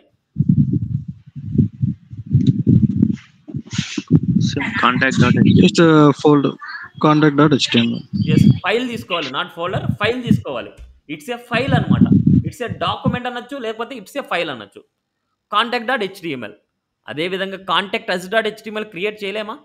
contact dot just fold contact dot HTML as file తీసుకోవాలి నాట్ ఫోల్డర్ ఫైల్ తీసుకోవాలి ఇట్స్ ఏ ఫైల్ అనమాట ఇట్స్ ఏ డాక్యుమెంట్ అనొచ్చు లేకపోతే ఇట్స్ ఏ ఫైల్ అనొచ్చు కాంటాక్ట్ డాట్ హెచ్డిఎంఎల్ అదేవిధంగా contact us dot HTML create చేయలేమా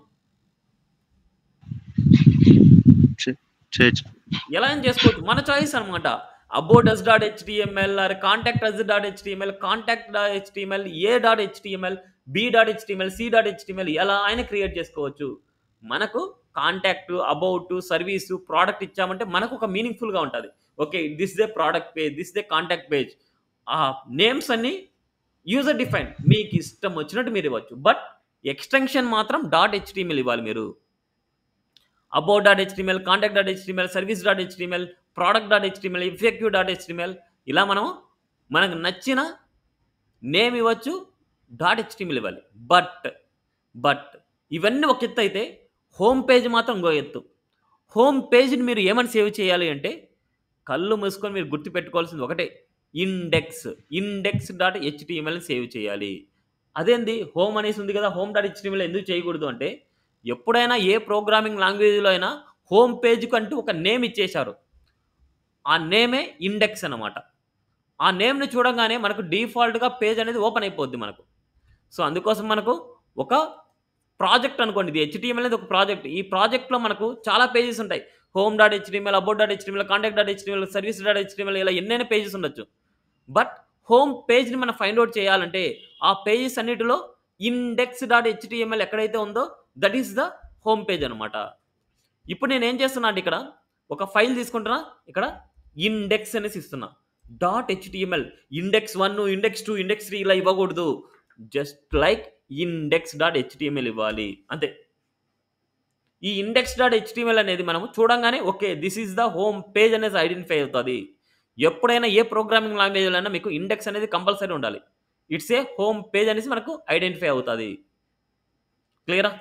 చేయొచ్చు ఎలా అని చేసుకోవచ్చు మన చాయిస్ అనమాట about us dot HTML or contact us dot HTML contact dot HTML A dot HTML B dot HTML C dot HTML ఎలా ఆయన క్రియేట్ చేసుకోవచ్చు మనకు కాంటాక్ట్ అబౌట్ సర్వీసు ప్రోడక్ట్ ఇచ్చామంటే మనకు ఒక మీనింగ్ఫుల్గా ఉంటుంది okay this the product page this the contact page ఆ నేమ్స్ అన్ని యూజర్ డిఫైన్ మీకు ఇష్టం వచ్చినట్టు మీరు ఇవ్వచ్చు బట్ ఎక్స్టెన్షన్ మాత్రం డాట్ హెచ్డిఎంఎల్ ఇవ్వాలి మీరు about dot HTML contact dot HTML service dot HTML product dot HTML effective dot HTML ఇలా మనం మనకు నచ్చిన నేమ్ ఇవ్వచ్చు డాట్ హెచ్డిఎంఎల్ ఇవ్వాలి బట్ బట్ ఇవన్నీ ఒక ఎత్తు అయితే హోమ్ పేజ్ మాత్రం ఇంకో ఎత్తు హోమ్ పేజ్ని మీరు ఏమని సేవ్ చేయాలి అంటే కళ్ళు మూసుకొని మీరు గుర్తుపెట్టుకోవాల్సింది ఒకటే ఇండెక్స్ ఇండెక్స్ డాట్ హెచ్డిఎంఎల్ని సేవ్ చేయాలి అదేంది హోమ్ అనేసి ఉంది కదా హోమ్ డాట్ హెచ్డిఎంఎల్ ఎందుకు చేయకూడదు అంటే ఎప్పుడైనా ఏ ప్రోగ్రామింగ్ లాంగ్వేజ్లో అయినా హోమ్ పేజ్కి అంటూ ఒక నేమ్ ఇచ్చేశారు ఆ నేమే ఇండెక్స్ అనమాట ఆ నేమ్ని చూడగానే మనకు డిఫాల్ట్గా పేజ్ అనేది ఓపెన్ అయిపోద్ది మనకు సో అందుకోసం మనకు ఒక ప్రాజెక్ట్ అనుకోండి ఇది హెచ్డిఎంఎల్ అనేది ఒక ప్రాజెక్ట్ ఈ ప్రాజెక్ట్లో మనకు చాలా పేజెస్ ఉంటాయి home dot HTML about dot HTML contact dot HTML service dot HTML ఇలా ఎన్నైనా పేజెస్ ఉండొచ్చు బట్ హోమ్ పేజ్ని మనం ఫైండ్ అవుట్ చేయాలంటే ఆ పేజెస్ అన్నిటిలో ఇండెక్స్ డాట్ హెచ్డిఎంఎల్ ఎక్కడైతే ఉందో that is the home page అనమాట ఇప్పుడు నేను ఏం చేస్తున్నా అంటే ఇక్కడ ఒక ఫైల్ తీసుకుంటున్నా ఇక్కడ ఇండెక్స్ అనేసి ఇస్తున్నా dot HTML index one index two index three ఇలా ఇవ్వకూడదు just like index dot HTML ఇవ్వాలి అంతే ఈ ఇండెక్స్ డాట్ హెచ్టిఎంఎల్ అనేది మనం చూడంగానే okay this is the home page అనేది ఐడెంటిఫై అవుతుంది ఎప్పుడైనా ఏ ప్రోగ్రామింగ్ లాంగ్వేజ్ అయినా మీకు ఇండెక్స్ అనేది కంపల్సరీ ఉండాలి ఇట్స్ ఏ హోమ్ పేజ్ అనేసి మనకు ఐడెంటిఫై అవుతుంది క్లియరా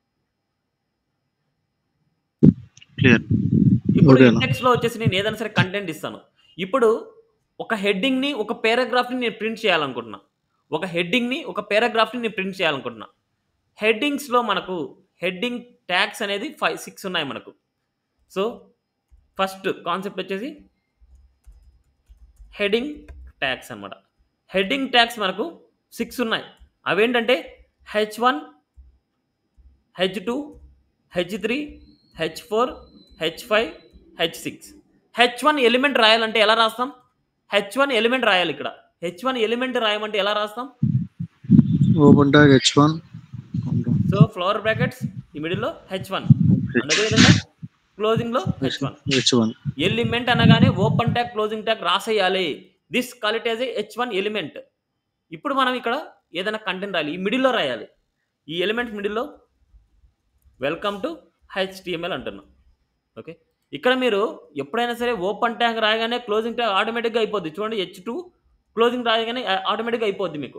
క్లియర్ ఇప్పుడు ఓకేనా. ఇండెక్స్లో వచ్చేసి నేను ఏదైనా సరే కంటెంట్ ఇస్తాను ఇప్పుడు ఒక హెడ్డింగ్ని ఒక పారాగ్రాఫ్ని నేను ప్రింట్ చేయాలనుకుంటున్నా ఒక హెడ్డింగ్ని ఒక పారాగ్రాఫ్ని నేను ప్రింట్ చేయాలనుకుంటున్నా హెడ్డింగ్స్లో మనకు హెడ్డింగ్ ట్యాగ్స్ అనేది ఫైవ్ సిక్స్ ఉన్నాయి మనకు సో ఫస్ట్ కాన్సెప్ట్ వచ్చేసి హెడ్డింగ్ ట్యాగ్స్ అన్నమాట హెడ్డింగ్ ట్యాగ్స్ మనకు సిక్స్ ఉన్నాయి అవేంటంటే H one H two H three H four H five H six H one element రాయాలంటే ఎలా రాస్తాం హెచ్ వన్ ఎలిమెంట్ రాయాలి ఇక్కడ హెచ్ వన్ ఎలిమెంట్ రాయమంటే ఎలా రాస్తాం open tag H one so flower brackets ఈ మిడిల్లో హెచ్ వన్ అదేవిధంగా క్లోజింగ్లో H one H one element అనగానే ఓపెన్ ట్యాగ్ క్లోజింగ్ ట్యాగ్ రాసేయాలి this call it as a H one element ఇప్పుడు మనం ఇక్కడ ఏదైనా కంటెంట్ రాయాలి ఈ మిడిల్లో రాయాలి ఈ ఎలిమెంట్ మిడిల్లో వెల్కమ్ టు హెచ్టిఎంఎల్ అంటున్నాం ఓకే ఇక్కడ మీరు ఎప్పుడైనా సరే ఓపెన్ ట్యాగ్ రాయగానే క్లోజింగ్ ట్యాగ్ ఆటోమేటిక్గా అయిపోద్ది చూడండి హెచ్ టూ క్లోజింగ్ రాయగానే ఆటోమేటిక్గా అయిపోద్ది మీకు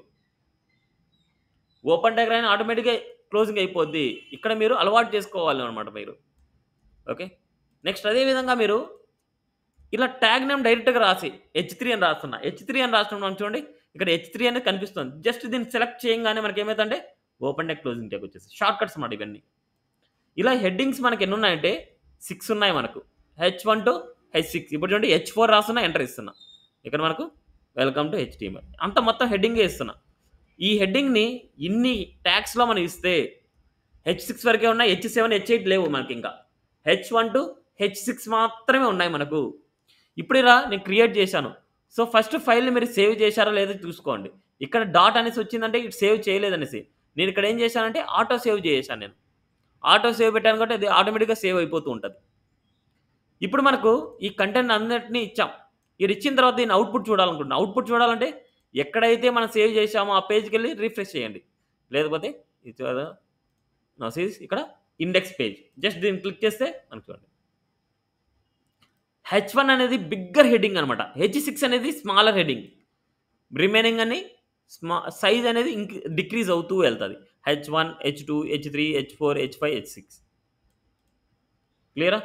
ఓపెన్ ట్యాగ్ రాయగానే ఆటోమేటిక్గా క్లోజింగ్ అయిపోద్ది ఇక్కడ మీరు అలవాటు చేసుకోవాలి అనమాట మీరు ఓకే నెక్స్ట్ అదేవిధంగా మీరు ఇలా ట్యాగ్ నేమ్ డైరెక్ట్గా రాసి హెచ్ త్రీ అని రాస్తున్నా హెచ్ త్రీ అని రాస్తున్నాం చూడండి ఇక్కడ హెచ్ త్రీ అనేది కనిపిస్తుంది జస్ట్ దీన్ని సెలెక్ట్ చేయగానే మనకి ఏమవుతుందంటే ఓపెన్ ట్యాగ్ క్లోజింగ్ ట్యాగ్ వచ్చేసి షార్ట్ కట్స్ అన్నమాట ఇవన్నీ ఇలా హెడ్డింగ్స్ మనకి ఎన్ని ఉన్నాయంటే సిక్స్ ఉన్నాయి మనకు H one to H six ఇప్పుడు చూడండి హెచ్ ఫోర్ రాస్తున్నా ఎంటర్ ఇస్తున్నా ఇక్కడ మనకు వెల్కమ్ టు హెచ్టిఎంఎల్ అంత మొత్తం హెడ్డింగే ఇస్తున్నా ఈ హెడ్డింగ్ని ఇన్ని ట్యాగ్స్లో మనం ఇస్తే హెచ్ సిక్స్ వరకే ఉన్నాయి హెచ్ సెవెన్ హెచ్ ఎయిట్ లేవు మనకి ఇంకా H one to H six మాత్రమే ఉన్నాయి మనకు ఇప్పుడు ఇలా నేను క్రియేట్ చేశాను సో ఫస్ట్ ఫైల్ని మీరు సేవ్ చేశారా లేదో చూసుకోండి ఇక్కడ డాట్ అనేసి వచ్చిందంటే ఇటు సేవ్ చేయలేదనేసి నేను ఇక్కడ ఏం చేశానంటే ఆటో సేవ్ చేశాను నేను ఆటో సేవ్ పెట్టాను కాబట్టి అది ఆటోమేటిక్గా సేవ్ అయిపోతూ ఉంటుంది ఇప్పుడు మనకు ఈ కంటెంట్ అందరినీ ఇచ్చాం ఇది ఇచ్చిన తర్వాత దీన్ని అవుట్పుట్ చూడాలనుకుంటున్నాను అవుట్పుట్ చూడాలంటే ఎక్కడైతే మనం సేవ్ చేసామో ఆ పేజ్కి వెళ్ళి రిఫ్రెష్ చేయండి లేకపోతే ఇది చూడ- నా సీస్ ఇక్కడ ఇండెక్స్ పేజ్ జస్ట్ దీన్ని క్లిక్ చేస్తే మనకు చూడండి హెచ్ వన్ అనేది బిగ్గర్ హెడ్డింగ్ అనమాట హెచ్ సిక్స్ అనేది స్మాలర్ హెడ్డింగ్ రిమైనింగ్ అని స్మా సైజ్ అనేది ఇంక్ డిక్రీజ్ అవుతూ వెళ్తుంది H one H two H three H four H five H six క్లియరా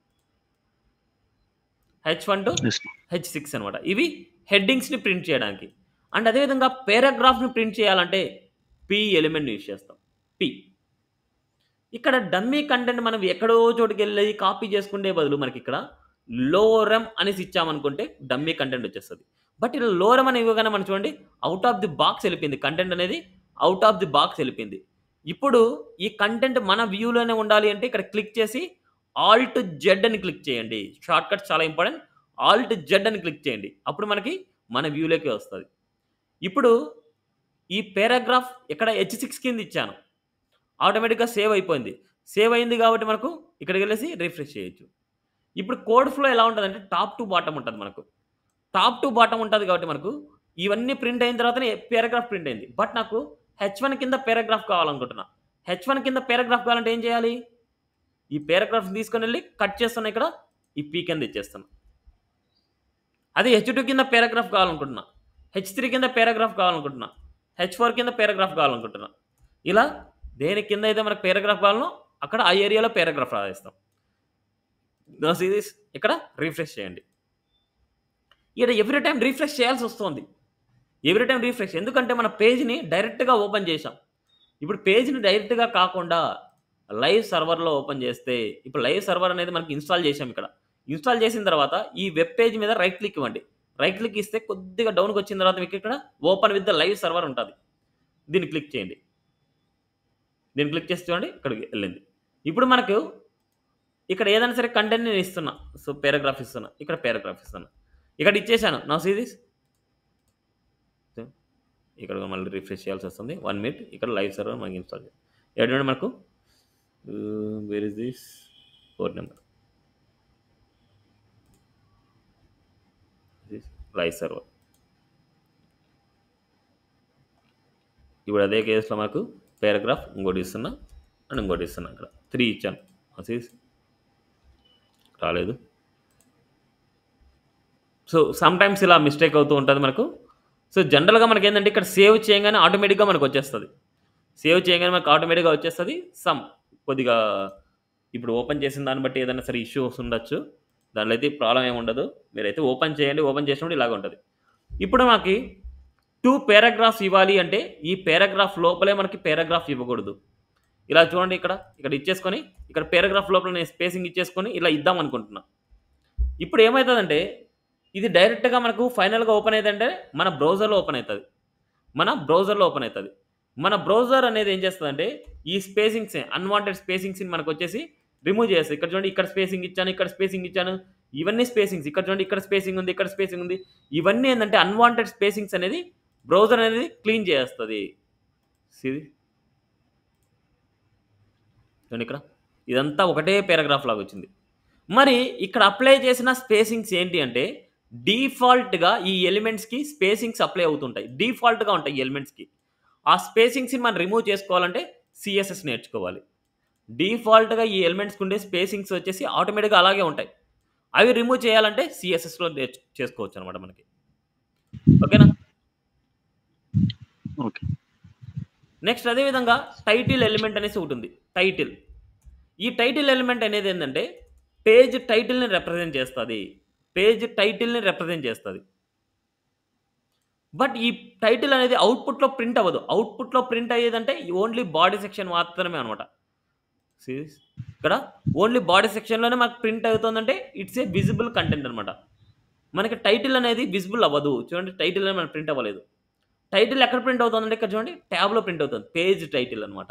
H one to H six అనమాట ఇవి హెడ్డింగ్స్ని ప్రింట్ చేయడానికి అండ్ అదేవిధంగా పారాగ్రాఫ్ని ప్రింట్ చేయాలంటే పి ఎలిమెంట్ యూజ్ చేస్తాం పి ఇక్కడ డమ్మీ కంటెంట్ మనం ఎక్కడో చోటుకి వెళ్ళి కాపీ చేసుకునే బదులు మనకి ఇక్కడ లోరమ్ అనేసి ఇచ్చామనుకుంటే డమ్మీ కంటెంట్ వచ్చేస్తుంది బట్ ఇలా లోరమ్ అని ఇవ్వగానే మనం చూడండి అవుట్ ఆఫ్ ది బాక్స్ వెళ్ళిపోయింది కంటెంట్ అనేది అవుట్ ఆఫ్ ది బాక్స్ వెళ్ళిపోయింది ఇప్పుడు ఈ కంటెంట్ మన వ్యూలోనే ఉండాలి అంటే ఇక్కడ క్లిక్ చేసి ఆల్ట్ జెడ్ అని క్లిక్ చేయండి షార్ట్ కట్ చాలా ఇంపార్టెంట్ ఆల్ట్ జెడ్ అని క్లిక్ చేయండి అప్పుడు మనకి మన వ్యూలోకి వస్తుంది ఇప్పుడు ఈ పారాగ్రాఫ్ ఇక్కడ హెచ్ సిక్స్ కింద ఇచ్చాను ఆటోమేటిక్గా సేవ్ అయిపోయింది సేవ్ అయింది కాబట్టి మనకు ఇక్కడికి వెళ్ళేసి రిఫ్రెష్ చేయొచ్చు ఇప్పుడు కోడ్ ఫ్లో ఎలా ఉంటుంది అంటే టాప్ టు బాటమ్ ఉంటుంది మనకు టాప్ టు బాటమ్ ఉంటుంది కాబట్టి మనకు ఇవన్నీ ప్రింట్ అయిన తర్వాతనే పారాగ్రాఫ్ ప్రింట్ అయింది బట్ నాకు హెచ్ వన్ కింద పారాగ్రాఫ్ కావాలనుకుంటున్నా హెచ్ వన్ కింద పారాగ్రాఫ్ కావాలంటే ఏం చేయాలి ఈ పారాగ్రాఫ్ తీసుకొని వెళ్ళి కట్ చేస్తున్నా ఇక్కడ ఈ పీ కింద ఇచ్చేస్తాను అదే హెచ్ టూ కింద పారాగ్రాఫ్ కావాలనుకుంటున్నా హెచ్ త్రీ కింద పారాగ్రాఫ్ కావాలనుకుంటున్నా హెచ్ ఫోర్ కింద పారాగ్రాఫ్ కావాలనుకుంటున్నా ఇలా దేని కింద అయితే మనకు పారాగ్రాఫ్ కావాలనో అక్కడ ఆ ఏరియాలో పారాగ్రాఫ్ రాసేస్తాం సిరీస్ ఇక్కడ రీఫ్రెష్ చేయండి ఇక్కడ ఎవ్రీ టైం రీఫ్రెష్ చేయాల్సి వస్తుంది ఎవ్రీ టైం రీఫ్రెష్ ఎందుకంటే మన పేజ్ని డైరెక్ట్గా ఓపెన్ చేసాం ఇప్పుడు పేజ్ని డైరెక్ట్గా కాకుండా లైవ్ సర్వర్లో ఓపెన్ చేస్తే ఇప్పుడు లైవ్ సర్వర్ అనేది మనకి ఇన్స్టాల్ చేసాం ఇక్కడ ఇన్స్టాల్ చేసిన తర్వాత ఈ వెబ్ పేజ్ మీద రైట్ క్లిక్ ఇవ్వండి రైట్ క్లిక్ ఇస్తే కొద్దిగా డౌన్కి వచ్చిన తర్వాత మీకు ఇక్కడ open with the live server ఉంటుంది దీన్ని క్లిక్ చేయండి దీన్ని క్లిక్ చేసి చూడండి ఇక్కడికి వెళ్ళింది ఇప్పుడు మనకు ఇక్కడ ఏదైనా సరే కంటెంట్ నేను ఇస్తున్నా సో పారాగ్రాఫ్ ఇస్తున్నా ఇక్కడ పారాగ్రాఫ్ ఇస్తున్నా ఇక్కడ ఇచ్చేసాను నా సీరీస్ ఇక్కడ మళ్ళీ రిఫ్రెష్ చేయాల్సి వస్తుంది వన్ మినిట్ ఇక్కడ లైవ్ సర్వర్ మనకి ఇన్స్టాల్ చేయాలి ఎటువంటి మనకు where is this four number rise server ఇప్పుడు అదే కేసులో మనకు పారాగ్రాఫ్ ఇంకోటి ఇస్తున్నా అండ్ ఇంకోటి ఇస్తున్నా ఇక్కడ త్రీ ఇచ్చాను అది రాలేదు సో సమ్ టైమ్స్ ఇలా మిస్టేక్ అవుతూ ఉంటుంది మనకు సో జనరల్గా మనకి ఏంటంటే ఇక్కడ సేవ్ చేయగానే ఆటోమేటిక్గా మనకు వచ్చేస్తుంది సేవ్ చేయగానే మనకు ఆటోమేటిక్గా వచ్చేస్తుంది సమ్ కొద్దిగా ఇప్పుడు ఓపెన్ చేసిన దాన్ని బట్టి ఏదైనా సరే ఇష్యూస్ ఉండొచ్చు దానిలో అయితే ప్రాబ్లం ఏమి ఉండదు మీరైతే ఓపెన్ చేయండి ఓపెన్ చేసినప్పుడు ఇలాగ ఉంటుంది ఇప్పుడు మనకి టూ పారాగ్రాఫ్స్ ఇవ్వాలి అంటే ఈ పారాగ్రాఫ్ లోపలే మనకి పారాగ్రాఫ్ ఇవ్వకూడదు ఇలా చూడండి ఇక్కడ ఇక్కడ ఇచ్చేసుకొని ఇక్కడ పారాగ్రాఫ్ లోపల నేను స్పేసింగ్ ఇచ్చేసుకొని ఇలా ఇద్దాం అనుకుంటున్నా ఇప్పుడు ఏమవుతుందంటే ఇది డైరెక్ట్గా మనకు ఫైనల్గా ఓపెన్ అవుతుందంటే మన బ్రౌజర్లో ఓపెన్ అవుతుంది మన బ్రౌజర్లో ఓపెన్ అవుతుంది మన బ్రౌజర్ అనేది ఏం చేస్తుందంటే ఈ స్పేసింగ్స్ అన్వాంటెడ్ స్పేసింగ్స్ మనకు వచ్చేసి రిమూవ్ చేస్తుంది ఇక్కడ చూడండి ఇక్కడ స్పేసింగ్ ఇచ్చాను ఇక్కడ స్పేసింగ్ ఇచ్చాను ఇవన్నీ స్పేసింగ్స్ ఇక్కడ చూడండి ఇక్కడ స్పేసింగ్ ఉంది ఇక్కడ స్పేసింగ్ ఉంది ఇవన్నీ ఏంటంటే అన్వాంటెడ్ స్పేసింగ్స్ అనేది బ్రౌజర్ అనేది క్లీన్ చేస్తుంది ఇది చూడండి ఇక్కడ ఇదంతా ఒకటే పారాగ్రాఫ్ లాగా వచ్చింది మరి ఇక్కడ అప్లై చేసిన స్పేసింగ్స్ ఏంటి అంటే డీఫాల్ట్గా ఈ ఎలిమెంట్స్కి స్పేసింగ్స్ అప్లై అవుతుంటాయి డీఫాల్ట్గా ఉంటాయి ఈ ఎలిమెంట్స్కి ఆ స్పేసింగ్స్ని మనం రిమూవ్ చేసుకోవాలంటే సిఎస్ఎస్ నేర్చుకోవాలి డీఫాల్ట్గా ఈ ఎలిమెంట్స్కి ఉండే స్పేసింగ్స్ వచ్చేసి ఆటోమేటిక్గా అలాగే ఉంటాయి అవి రిమూవ్ చేయాలంటే సిఎస్ఎస్లో నేర్చు చేసుకోవచ్చు అనమాట మనకి ఓకేనా ఓకే నెక్స్ట్ అదేవిధంగా టైటిల్ ఎలిమెంట్ అనేసి ఒకటి ఉంది టైటిల్ ఈ టైటిల్ ఎలిమెంట్ అనేది ఏంటంటే పేజ్ టైటిల్ని రిప్రజెంట్ చేస్తుంది పేజ్ టైటిల్ని రిప్రజెంట్ చేస్తుంది బట్ ఈ టైటిల్ అనేది అవుట్పుట్లో ప్రింట్ అవ్వదు అవుట్పుట్లో ప్రింట్ అయ్యేదంటే ఓన్లీ బాడీ సెక్షన్ మాత్రమే అనమాట ఇక్కడ ఓన్లీ బాడీ సెక్షన్లోనే మనకు ప్రింట్ అవుతుందంటే ఇట్స్ ఏ విజిబుల్ కంటెంట్ అనమాట మనకి టైటిల్ అనేది విజిబుల్ అవ్వదు చూడండి టైటిల్ అనేది మనకు ప్రింట్ అవ్వలేదు టైటిల్ ఎక్కడ ప్రింట్ అవుతుందంటే ఇక్కడ చూడండి ట్యాబ్లో ప్రింట్ అవుతుంది పేజ్ టైటిల్ అనమాట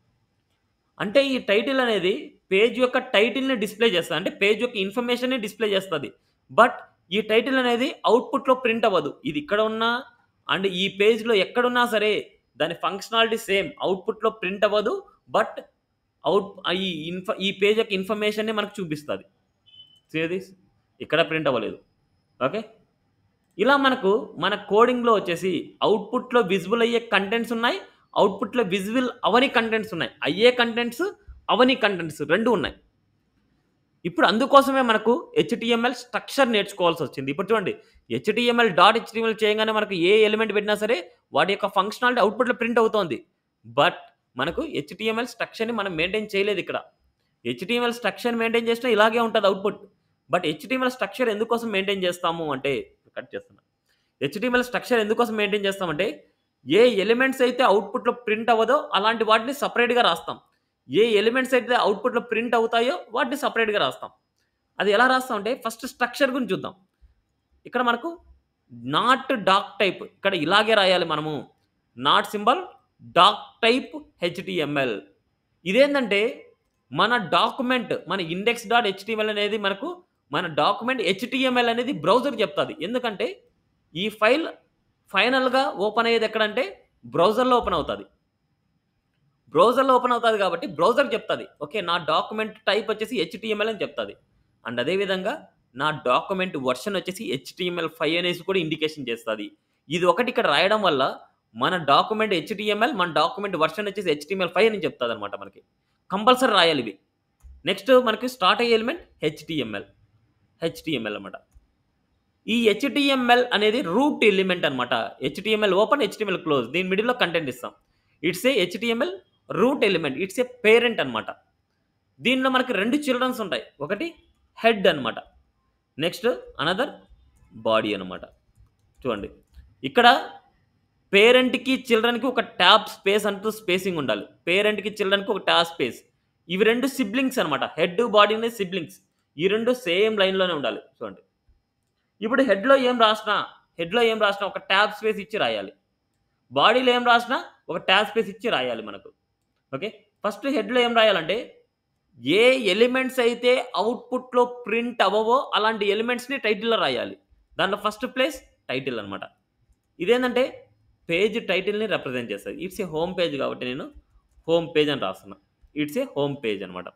అంటే ఈ టైటిల్ అనేది పేజ్ యొక్క టైటిల్ని డిస్ప్లే చేస్తుంది అంటే పేజ్ యొక్క ఇన్ఫర్మేషన్ని డిస్ప్లే చేస్తుంది బట్ ఈ టైటిల్ అనేది అవుట్పుట్లో ప్రింట్ అవ్వదు ఇది ఇక్కడ ఉన్నా అండ్ ఈ పేజ్లో ఎక్కడున్నా సరే దాని ఫంక్షనాలిటీ సేమ్ అవుట్పుట్లో ప్రింట్ అవ్వదు బట్ అవుట్ ఈ ఇన్ఫ ఈ పేజ్ యొక్క ఇన్ఫర్మేషన్ని మనకు చూపిస్తుంది సేది ఇక్కడ ప్రింట్ అవ్వలేదు ఓకే ఇలా మనకు మన కోడింగ్లో వచ్చేసి అవుట్పుట్లో విజిబుల్ అయ్యే కంటెంట్స్ ఉన్నాయి అవుట్పుట్లో విజిబుల్ అవని కంటెంట్స్ ఉన్నాయి అయ్యే కంటెంట్స్ అవని కంటెంట్స్ రెండు ఉన్నాయి ఇప్పుడు అందుకోసమే మనకు హెచ్టిఎంఎల్ స్ట్రక్చర్ నేర్చుకోవాల్సి వచ్చింది ఇప్పుడు చూడండి హెచ్టిఎంఎల్ డాట్ హెచ్టిఎంఎల్ చేయగానే మనకు ఏ ఎలిమెంట్ పెట్టినా సరే వాటి యొక్క ఫంక్షనాలిటీ అవుట్పుట్లో ప్రింట్ అవుతోంది బట్ మనకు హెచ్టిఎంఎల్ స్ట్రక్చర్ని మనం మెయింటైన్ చేయలేదు ఇక్కడ హెచ్టిఎంఎల్ స్ట్రక్చర్ మెయింటైన్ చేసినా ఇలాగే ఉంటుంది అవుట్పుట్ బట్ హెచ్టిఎంఎల్ స్ట్రక్చర్ ఎందుకోసం మెయింటైన్ చేస్తాము అంటే కట్ చేస్తున్నా హెచ్టిఎంఎల్ స్ట్రక్చర్ ఎందుకోసం మెయింటైన్ చేస్తామంటే ఏ ఎలిమెంట్స్ అయితే అవుట్పుట్లో ప్రింట్ అవ్వదో అలాంటి వాటిని సపరేట్గా రాస్తాం ఏ ఎలిమెంట్స్ అయితే అవుట్పుట్లో ప్రింట్ అవుతాయో వాటిని సపరేట్గా రాస్తాం అది ఎలా రాస్తాం అంటే ఫస్ట్ స్ట్రక్చర్ గురించి చూద్దాం ఇక్కడ మనకు నాట్ డాక్ టైప్ ఇక్కడ ఇలాగే రాయాలి మనము not symbol doc type HTML ఇదేంటంటే మన డాక్యుమెంట్ మన ఇండెక్స్ డాట్ హెచ్టిఎంఎల్ అనేది మనకు మన డాక్యుమెంట్ హెచ్టిఎంఎల్ అనేది బ్రౌజర్ చెప్తుంది ఎందుకంటే ఈ ఫైల్ ఫైనల్గా ఓపెన్ అయ్యేది ఎక్కడంటే బ్రౌజర్లో ఓపెన్ అవుతుంది బ్రౌజర్లో ఓపెన్ అవుతుంది కాబట్టి బ్రౌజర్ చెప్తుంది ఓకే నా డాక్యుమెంట్ టైప్ వచ్చేసి హెచ్టిఎంఎల్ అని చెప్తుంది అండ్ అదేవిధంగా నా డాక్యుమెంట్ వర్షన్ వచ్చేసి హెచ్టిఎంఎల్ ఫైవ్ అనేసి కూడా ఇండికేషన్ చేస్తుంది ఇది ఒకటి ఇక్కడ రాయడం వల్ల మన డాక్యుమెంట్ హెచ్టిఎంఎల్ మన డాక్యుమెంట్ వర్షన్ వచ్చేసి హెచ్టిఎంఎల్ ఫైవ్ అని చెప్తుంది అనమాట మనకి కంపల్సరీ రాయాలి ఇవి నెక్స్ట్ మనకి స్టార్ట్ అయ్యే ఎలిమెంట్ హెచ్టిఎంఎల్ హెచ్టిఎంఎల్ అనమాట ఈ హెచ్టిఎంఎల్ అనేది రూట్ ఎలిమెంట్ అనమాట హెచ్టిఎంఎల్ ఓపెన్ హెచ్టిఎంఎల్ క్లోజ్ దీని మిడిల్లో కంటెంట్ ఇస్తాం it's a HTML root element it's a parent అనమాట దీనిలో మనకి రెండు చిల్డ్రన్స్ ఉంటాయి ఒకటి హెడ్ అనమాట నెక్స్ట్ అనదర్ బాడీ అనమాట చూడండి ఇక్కడ పేరెంట్కి చిల్డ్రన్కి ఒక ట్యాబ్ స్పేస్ అంటూ స్పేసింగ్ ఉండాలి పేరెంట్కి చిల్డ్రన్కి ఒక ట్యాబ్ స్పేస్ ఇవి రెండు సిబ్లింగ్స్ అనమాట హెడ్ బాడీనే సిబ్లింగ్స్ ఈ రెండు సేమ్ లైన్లోనే ఉండాలి చూడండి ఇప్పుడు హెడ్లో ఏం రాసినా హెడ్లో ఏం రాసినా ఒక ట్యాబ్ స్పేస్ ఇచ్చి రాయాలి బాడీలో ఏం రాసినా ఒక ట్యాబ్ స్పేస్ ఇచ్చి రాయాలి మనకు ఓకే ఫస్ట్ హెడ్లో ఏం రాయాలంటే ఏ ఎలిమెంట్స్ అయితే అవుట్పుట్లో ప్రింట్ అవ్వవో అలాంటి ఎలిమెంట్స్ని టైటిల్లో రాయాలి దాంట్లో ఫస్ట్ ప్లేస్ టైటిల్ అనమాట ఇదేంటంటే పేజ్ టైటిల్ని రిప్రజెంట్ చేస్తుంది ఇట్స్ ఏ హోమ్ పేజ్ కాబట్టి నేను హోమ్ పేజ్ అని రాస్తున్నా ఇట్స్ ఏ హోమ్ పేజ్ అనమాట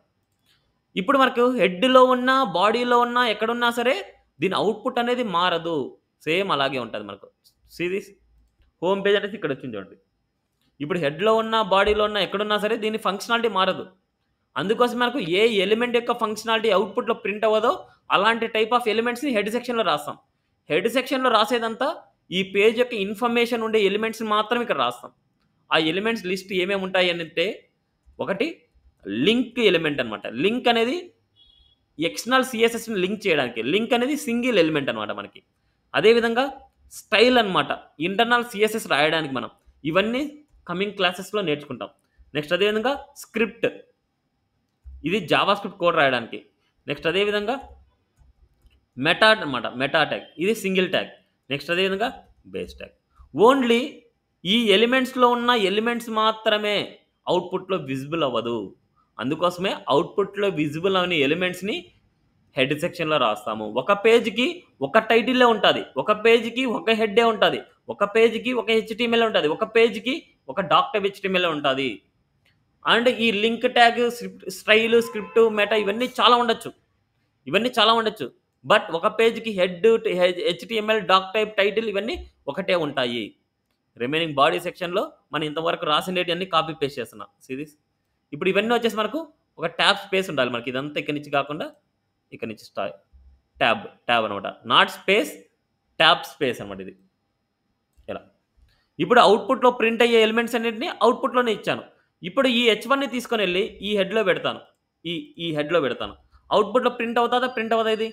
ఇప్పుడు మనకు హెడ్లో ఉన్న బాడీలో ఉన్న ఎక్కడున్నా సరే దీని అవుట్పుట్ అనేది మారదు సేమ్ అలాగే ఉంటుంది మనకు సిరీస్ హోమ్ పేజ్ అనేది ఇక్కడ వచ్చింది చూడండి ఇప్పుడు హెడ్లో ఉన్న బాడీలో ఉన్న ఎక్కడున్నా సరే దీని ఫంక్షనాలిటీ మారదు అందుకోసం మనకు ఏ ఎలిమెంట్ యొక్క ఫంక్షనాలిటీ అవుట్పుట్లో ప్రింట్ అవ్వదో అలాంటి టైప్ ఆఫ్ ఎలిమెంట్స్ని హెడ్ సెక్షన్లో రాస్తాం హెడ్ సెక్షన్లో రాసేదంతా ఈ పేజ్ యొక్క ఇన్ఫర్మేషన్ ఉండే ఎలిమెంట్స్ని మాత్రం ఇక్కడ రాస్తాం ఆ ఎలిమెంట్స్ లిస్ట్ ఏమేమి ఉంటాయి అంటే ఒకటి లింక్ ఎలిమెంట్ అనమాట లింక్ అనేది ఎక్స్టర్నల్ సిఎస్ఎస్ని లింక్ చేయడానికి లింక్ అనేది సింగిల్ ఎలిమెంట్ అనమాట మనకి అదేవిధంగా స్టైల్ అనమాట ఇంటర్నల్ సిఎస్ఎస్ రాయడానికి మనం ఇవన్నీ కమింగ్ క్లాసెస్లో నేర్చుకుంటాం నెక్స్ట్ అదేవిధంగా స్క్రిప్ట్ ఇది జావా స్క్రిప్ట్ కోడ్ రాయడానికి నెక్స్ట్ అదేవిధంగా మెటా అనమాట మెటా ట్యాగ్ ఇది సింగిల్ ట్యాగ్ నెక్స్ట్ అదేవిధంగా బేస్ ట్యాగ్ ఓన్లీ ఈ ఎలిమెంట్స్లో ఉన్న ఎలిమెంట్స్ మాత్రమే అవుట్పుట్లో విజిబుల్ అవ్వదు అందుకోసమే అవుట్పుట్లో విజిబుల్ అనే ఎలిమెంట్స్ని హెడ్ సెక్షన్లో రాస్తాము ఒక పేజ్కి ఒక టైటిల్లే ఉంటుంది ఒక పేజ్కి ఒక హెడ్డే ఉంటుంది ఒక పేజ్కి ఒక హెచ్టిఎంఎల్ ఉంటుంది ఒక పేజ్కి ఒక డాక్టర్ హెచ్టిఎంఎల్ ఉంటుంది అండ్ ఈ link tag script style script meta ఇవన్నీ చాలా ఉండొచ్చు ఇవన్నీ చాలా ఉండొచ్చు బట్ ఒక పేజ్కి head HTML doc type title ఇవన్నీ ఒకటే ఉంటాయి రిమైనింగ్ బాడీ సెక్షన్లో మనం ఇంతవరకు రాసినవి అన్ని కాపీ పేస్ట్ చేస్తున్నాం సిరీస్ ఇప్పుడు ఇవన్నీ వచ్చేసి మనకు ఒక ట్యాబ్ స్పేస్ ఉండాలి మనకి ఇదంతా ఇక్కడి నుంచి కాకుండా ఇక్కడి నుంచి స్టా ట్యాబ్ ట్యాబ్ అనమాట నాట్ స్పేస్ ట్యాబ్ స్పేస్ అనమాట ఇది ఇలా ఇప్పుడు అవుట్పుట్లో ప్రింట్ అయ్యే ఎలిమెంట్స్ అన్నింటినీ అవుట్పుట్లోనే ఇచ్చాను ఇప్పుడు ఈ హెచ్ వన్ని తీసుకొని వెళ్ళి ఈ హెడ్లో పెడతాను ఈ ఈ హెడ్లో పెడతాను అవుట్పుట్లో ప్రింట్ అవుతుందా ప్రింట్ అవ్వదా ఇది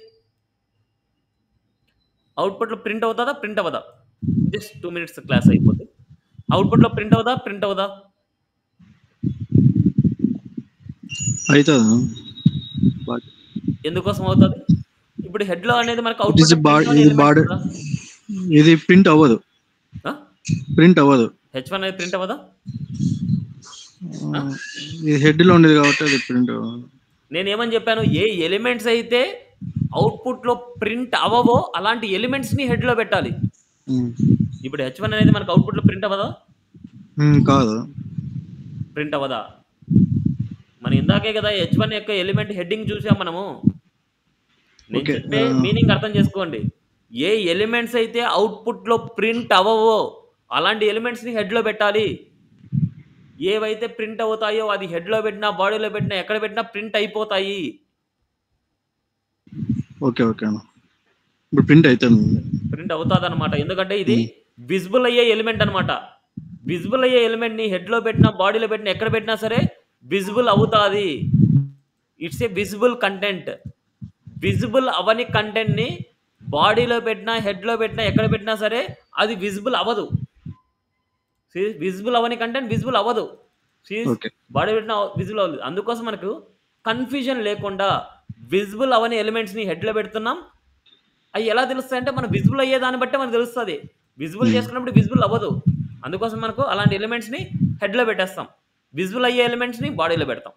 అవుట్పుట్లో ప్రింట్ అవుతుందా ప్రింట్ అవ్వదా జస్ట్ టూ మినిట్స్ క్లాస్ అయిపోతుంది అవుట్పుట్లో ప్రింట్ అవుదా ప్రింట్ అవుదా అవుతుందా ఎందుకోసం అవుతుంది ఇప్పుడు హెడ్లో అనేది మనకు It is a bar- ఇది bar- ఇది ప్రింట్ అవ్వదు ప్రింట్ అవ్వదు హెచ్ వన్ అనేది ప్రింట్ అవ్వదా ఆ, ఇది హెడ్ లో ఉండేది కాబట్టి అది ప్రింట్ నేను ఏమని చెప్పాను ఏ ఎలిమెంట్స్ అయితే అవుట్పుట్లో ప్రింట్ అవ్వవో అలాంటి ఎలిమెంట్స్ని హెడ్లో పెట్టాలి ఇప్పుడు హెచ్ వన్ అనేది మనకు అవుట్పుట్లో ప్రింట్ అవ్వదా కాదు ప్రింట్ అవ్వదా మన ఇందాకే కదా హెచ్ వన్ యొక్క ఎలిమెంట్ హెడ్డింగ్ చూసాం మనము నేను Okay, చెప్పే uh, మీనింగ్ అర్థం చేసుకోండి ఏ ఎలిమెంట్స్ అయితే అవుట్పుట్లో ప్రింట్ అవ్వవో అలాంటి ఎలిమెంట్స్ని హెడ్లో పెట్టాలి ఏవైతే ప్రింట్ అవుతాయో అది హెడ్లో పెట్టినా బాడీలో పెట్టినా ఎక్కడ పెట్టినా ప్రింట్ అయిపోతాయి ఓకే ఓకే అన్న ఇప్పుడు ప్రింట్ అవుతుంది ప్రింట్ అవుతుంది అనమాట ఎందుకంటే ఇది విజిబుల్ అయ్యే ఎలిమెంట్ అనమాట విజిబుల్ అయ్యే ఎలిమెంట్ని హెడ్లో పెట్టినా బాడీలో పెట్టినా ఎక్కడ పెట్టినా సరే విజిబుల్ అవుతుంది it's a visible content visible అవని కంటెంట్ని బాడీలో పెట్టినా హెడ్లో పెట్టినా ఎక్కడ పెట్టినా సరే అది విజిబుల్ అవ్వదు విజిబుల్ అవని కంటెంట్ విజిబుల్ అవ్వదు ఓకే బాడీ పెట్టిన విజిబుల్ అవ్వదు అందుకోసం మనకు కన్ఫ్యూజన్ లేకుండా విజిబుల్ అవని ఎలిమెంట్స్ని హెడ్లో పెడుతున్నాం అవి ఎలా తెలుస్తాయి అంటే మనం విజిబుల్ అయ్యే దాన్ని బట్టే మనకు తెలుస్తుంది విజిబుల్ చేసుకున్నప్పుడు విజిబుల్ అవ్వదు అందుకోసం మనకు అలాంటి ఎలిమెంట్స్ని హెడ్లో పెట్టేస్తాం విజిబుల్ అయ్యే ఎలిమెంట్స్ని బాడీలో పెడతాం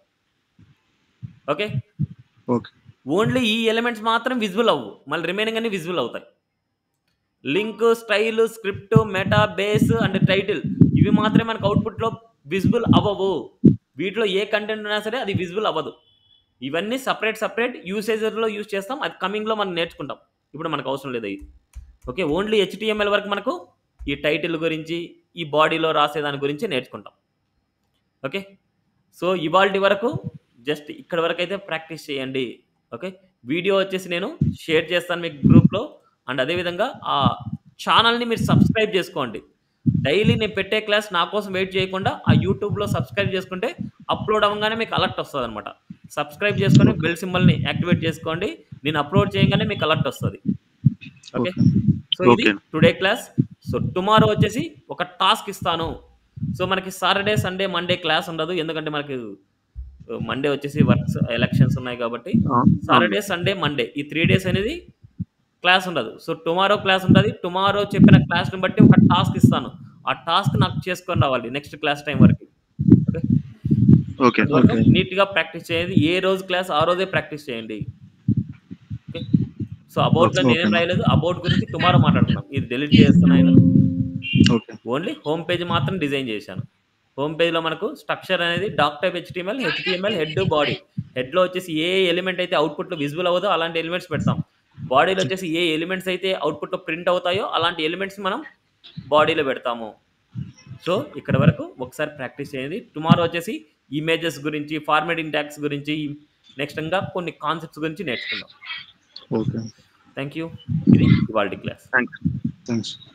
ఓకే ఓకే ఓన్లీ ఈ ఎలిమెంట్స్ మాత్రం విజిబుల్ అవ్వు మళ్ళీ రిమైనింగ్ అన్ని విజిబుల్ అవుతాయి link style script meta base and title ఇవి మాత్రమే మనకు అవుట్పుట్లో విజిబుల్ అవ్వవు వీటిలో ఏ కంటెంట్ ఉన్నా సరే అది విజిబుల్ అవ్వదు ఇవన్నీ సపరేట్ సపరేట్ యూసేజర్లో యూజ్ చేస్తాం అది కమింగ్లో మనం నేర్చుకుంటాం ఇప్పుడు మనకు అవసరం లేదు ఇది ఓకే ఓన్లీ హెచ్టిఎంఎల్ వరకు మనకు ఈ టైటిల్ గురించి ఈ బాడీలో రాసే దాని గురించి నేర్చుకుంటాం ఓకే సో ఇవాళ వరకు జస్ట్ ఇక్కడ వరకు అయితే ప్రాక్టీస్ చేయండి ఓకే వీడియో వచ్చేసి నేను షేర్ చేస్తాను మీకు గ్రూప్లో అండ్ అదేవిధంగా ఆ ఛానల్ని మీరు సబ్స్క్రైబ్ చేసుకోండి డైలీ నేను పెట్టే క్లాస్ నా కోసం వెయిట్ చేయకుండా ఆ యూట్యూబ్లో సబ్స్క్రైబ్ చేసుకుంటే అప్లోడ్ అవ్వగానే మీకు అలర్ట్ వస్తుంది అనమాట సబ్స్క్రైబ్ చేసుకొని బెల్ సింబల్ని యాక్టివేట్ చేసుకోండి నేను అప్లోడ్ చేయగానే మీకు అలర్ట్ వస్తుంది ఓకే సో ఇది Okay. Today class so tomorrow వచ్చేసి ఒక టాస్క్ ఇస్తాను సో మనకి సాటర్డే సండే మండే క్లాస్ ఉండదు ఎందుకంటే మనకి మండే వచ్చేసి వర్క్స్ ఎలక్షన్స్ ఉన్నాయి కాబట్టి సాటర్డే సండే మండే ఈ త్రీ డేస్ అనేది క్లాస్ ఉండదు సో టుమారో క్లాస్ ఉంటుంది టుమారో చెప్పిన క్లాస్ని బట్టి ఒక టాస్క్ ఇస్తాను ఆ టాస్క్ నాకు చేసుకొని రావాలి నెక్స్ట్ క్లాస్ టైం వరకు ఓకే ఓకే Okay. నీట్గా ప్రాక్టీస్ చేయండి ఏ రోజు క్లాస్ ఆ రోజే ప్రాక్టీస్ చేయండి ఓకే సో అబౌట్ Okay, నేనేం okay. రాయలేదు అబౌట్ గురించి టుమారో మాట్లాడుతున్నాం ఇది డిలీట్ చేస్తున్నాను ఓకే ఓన్లీ హోమ్ పేజ్ మాత్రం డిజైన్ చేశాను హోమ్ పేజ్లో మనకు స్ట్రక్చర్ అనేది doc type HTML HTML head body హెడ్లో వచ్చేసి ఏ ఎలిమెంట్ అయితే అవుట్పుట్లో విజిబుల్ అవ్వదో అలాంటి ఎలిమెంట్స్ పెడతాం బాడీలో వచ్చేసి ఏ ఎలిమెంట్స్ అయితే అవుట్పుట్లో ప్రింట్ అవుతాయో అలాంటి ఎలిమెంట్స్ మనం బాడీలో పెడతాము సో ఇక్కడ వరకు ఒకసారి ప్రాక్టీస్ చేయండి టుమారో వచ్చేసి ఇమేజెస్ గురించి ఫార్మేటింగ్ ట్యాక్స్ గురించి నెక్స్ట్ ఇంకా కొన్ని కాన్సెప్ట్స్ గురించి నేర్చుకుందాం ఓకే థ్యాంక్ యూ ఇది ఇవాళ క్లాస్ థ్యాంక్స్ థ్యాంక్స్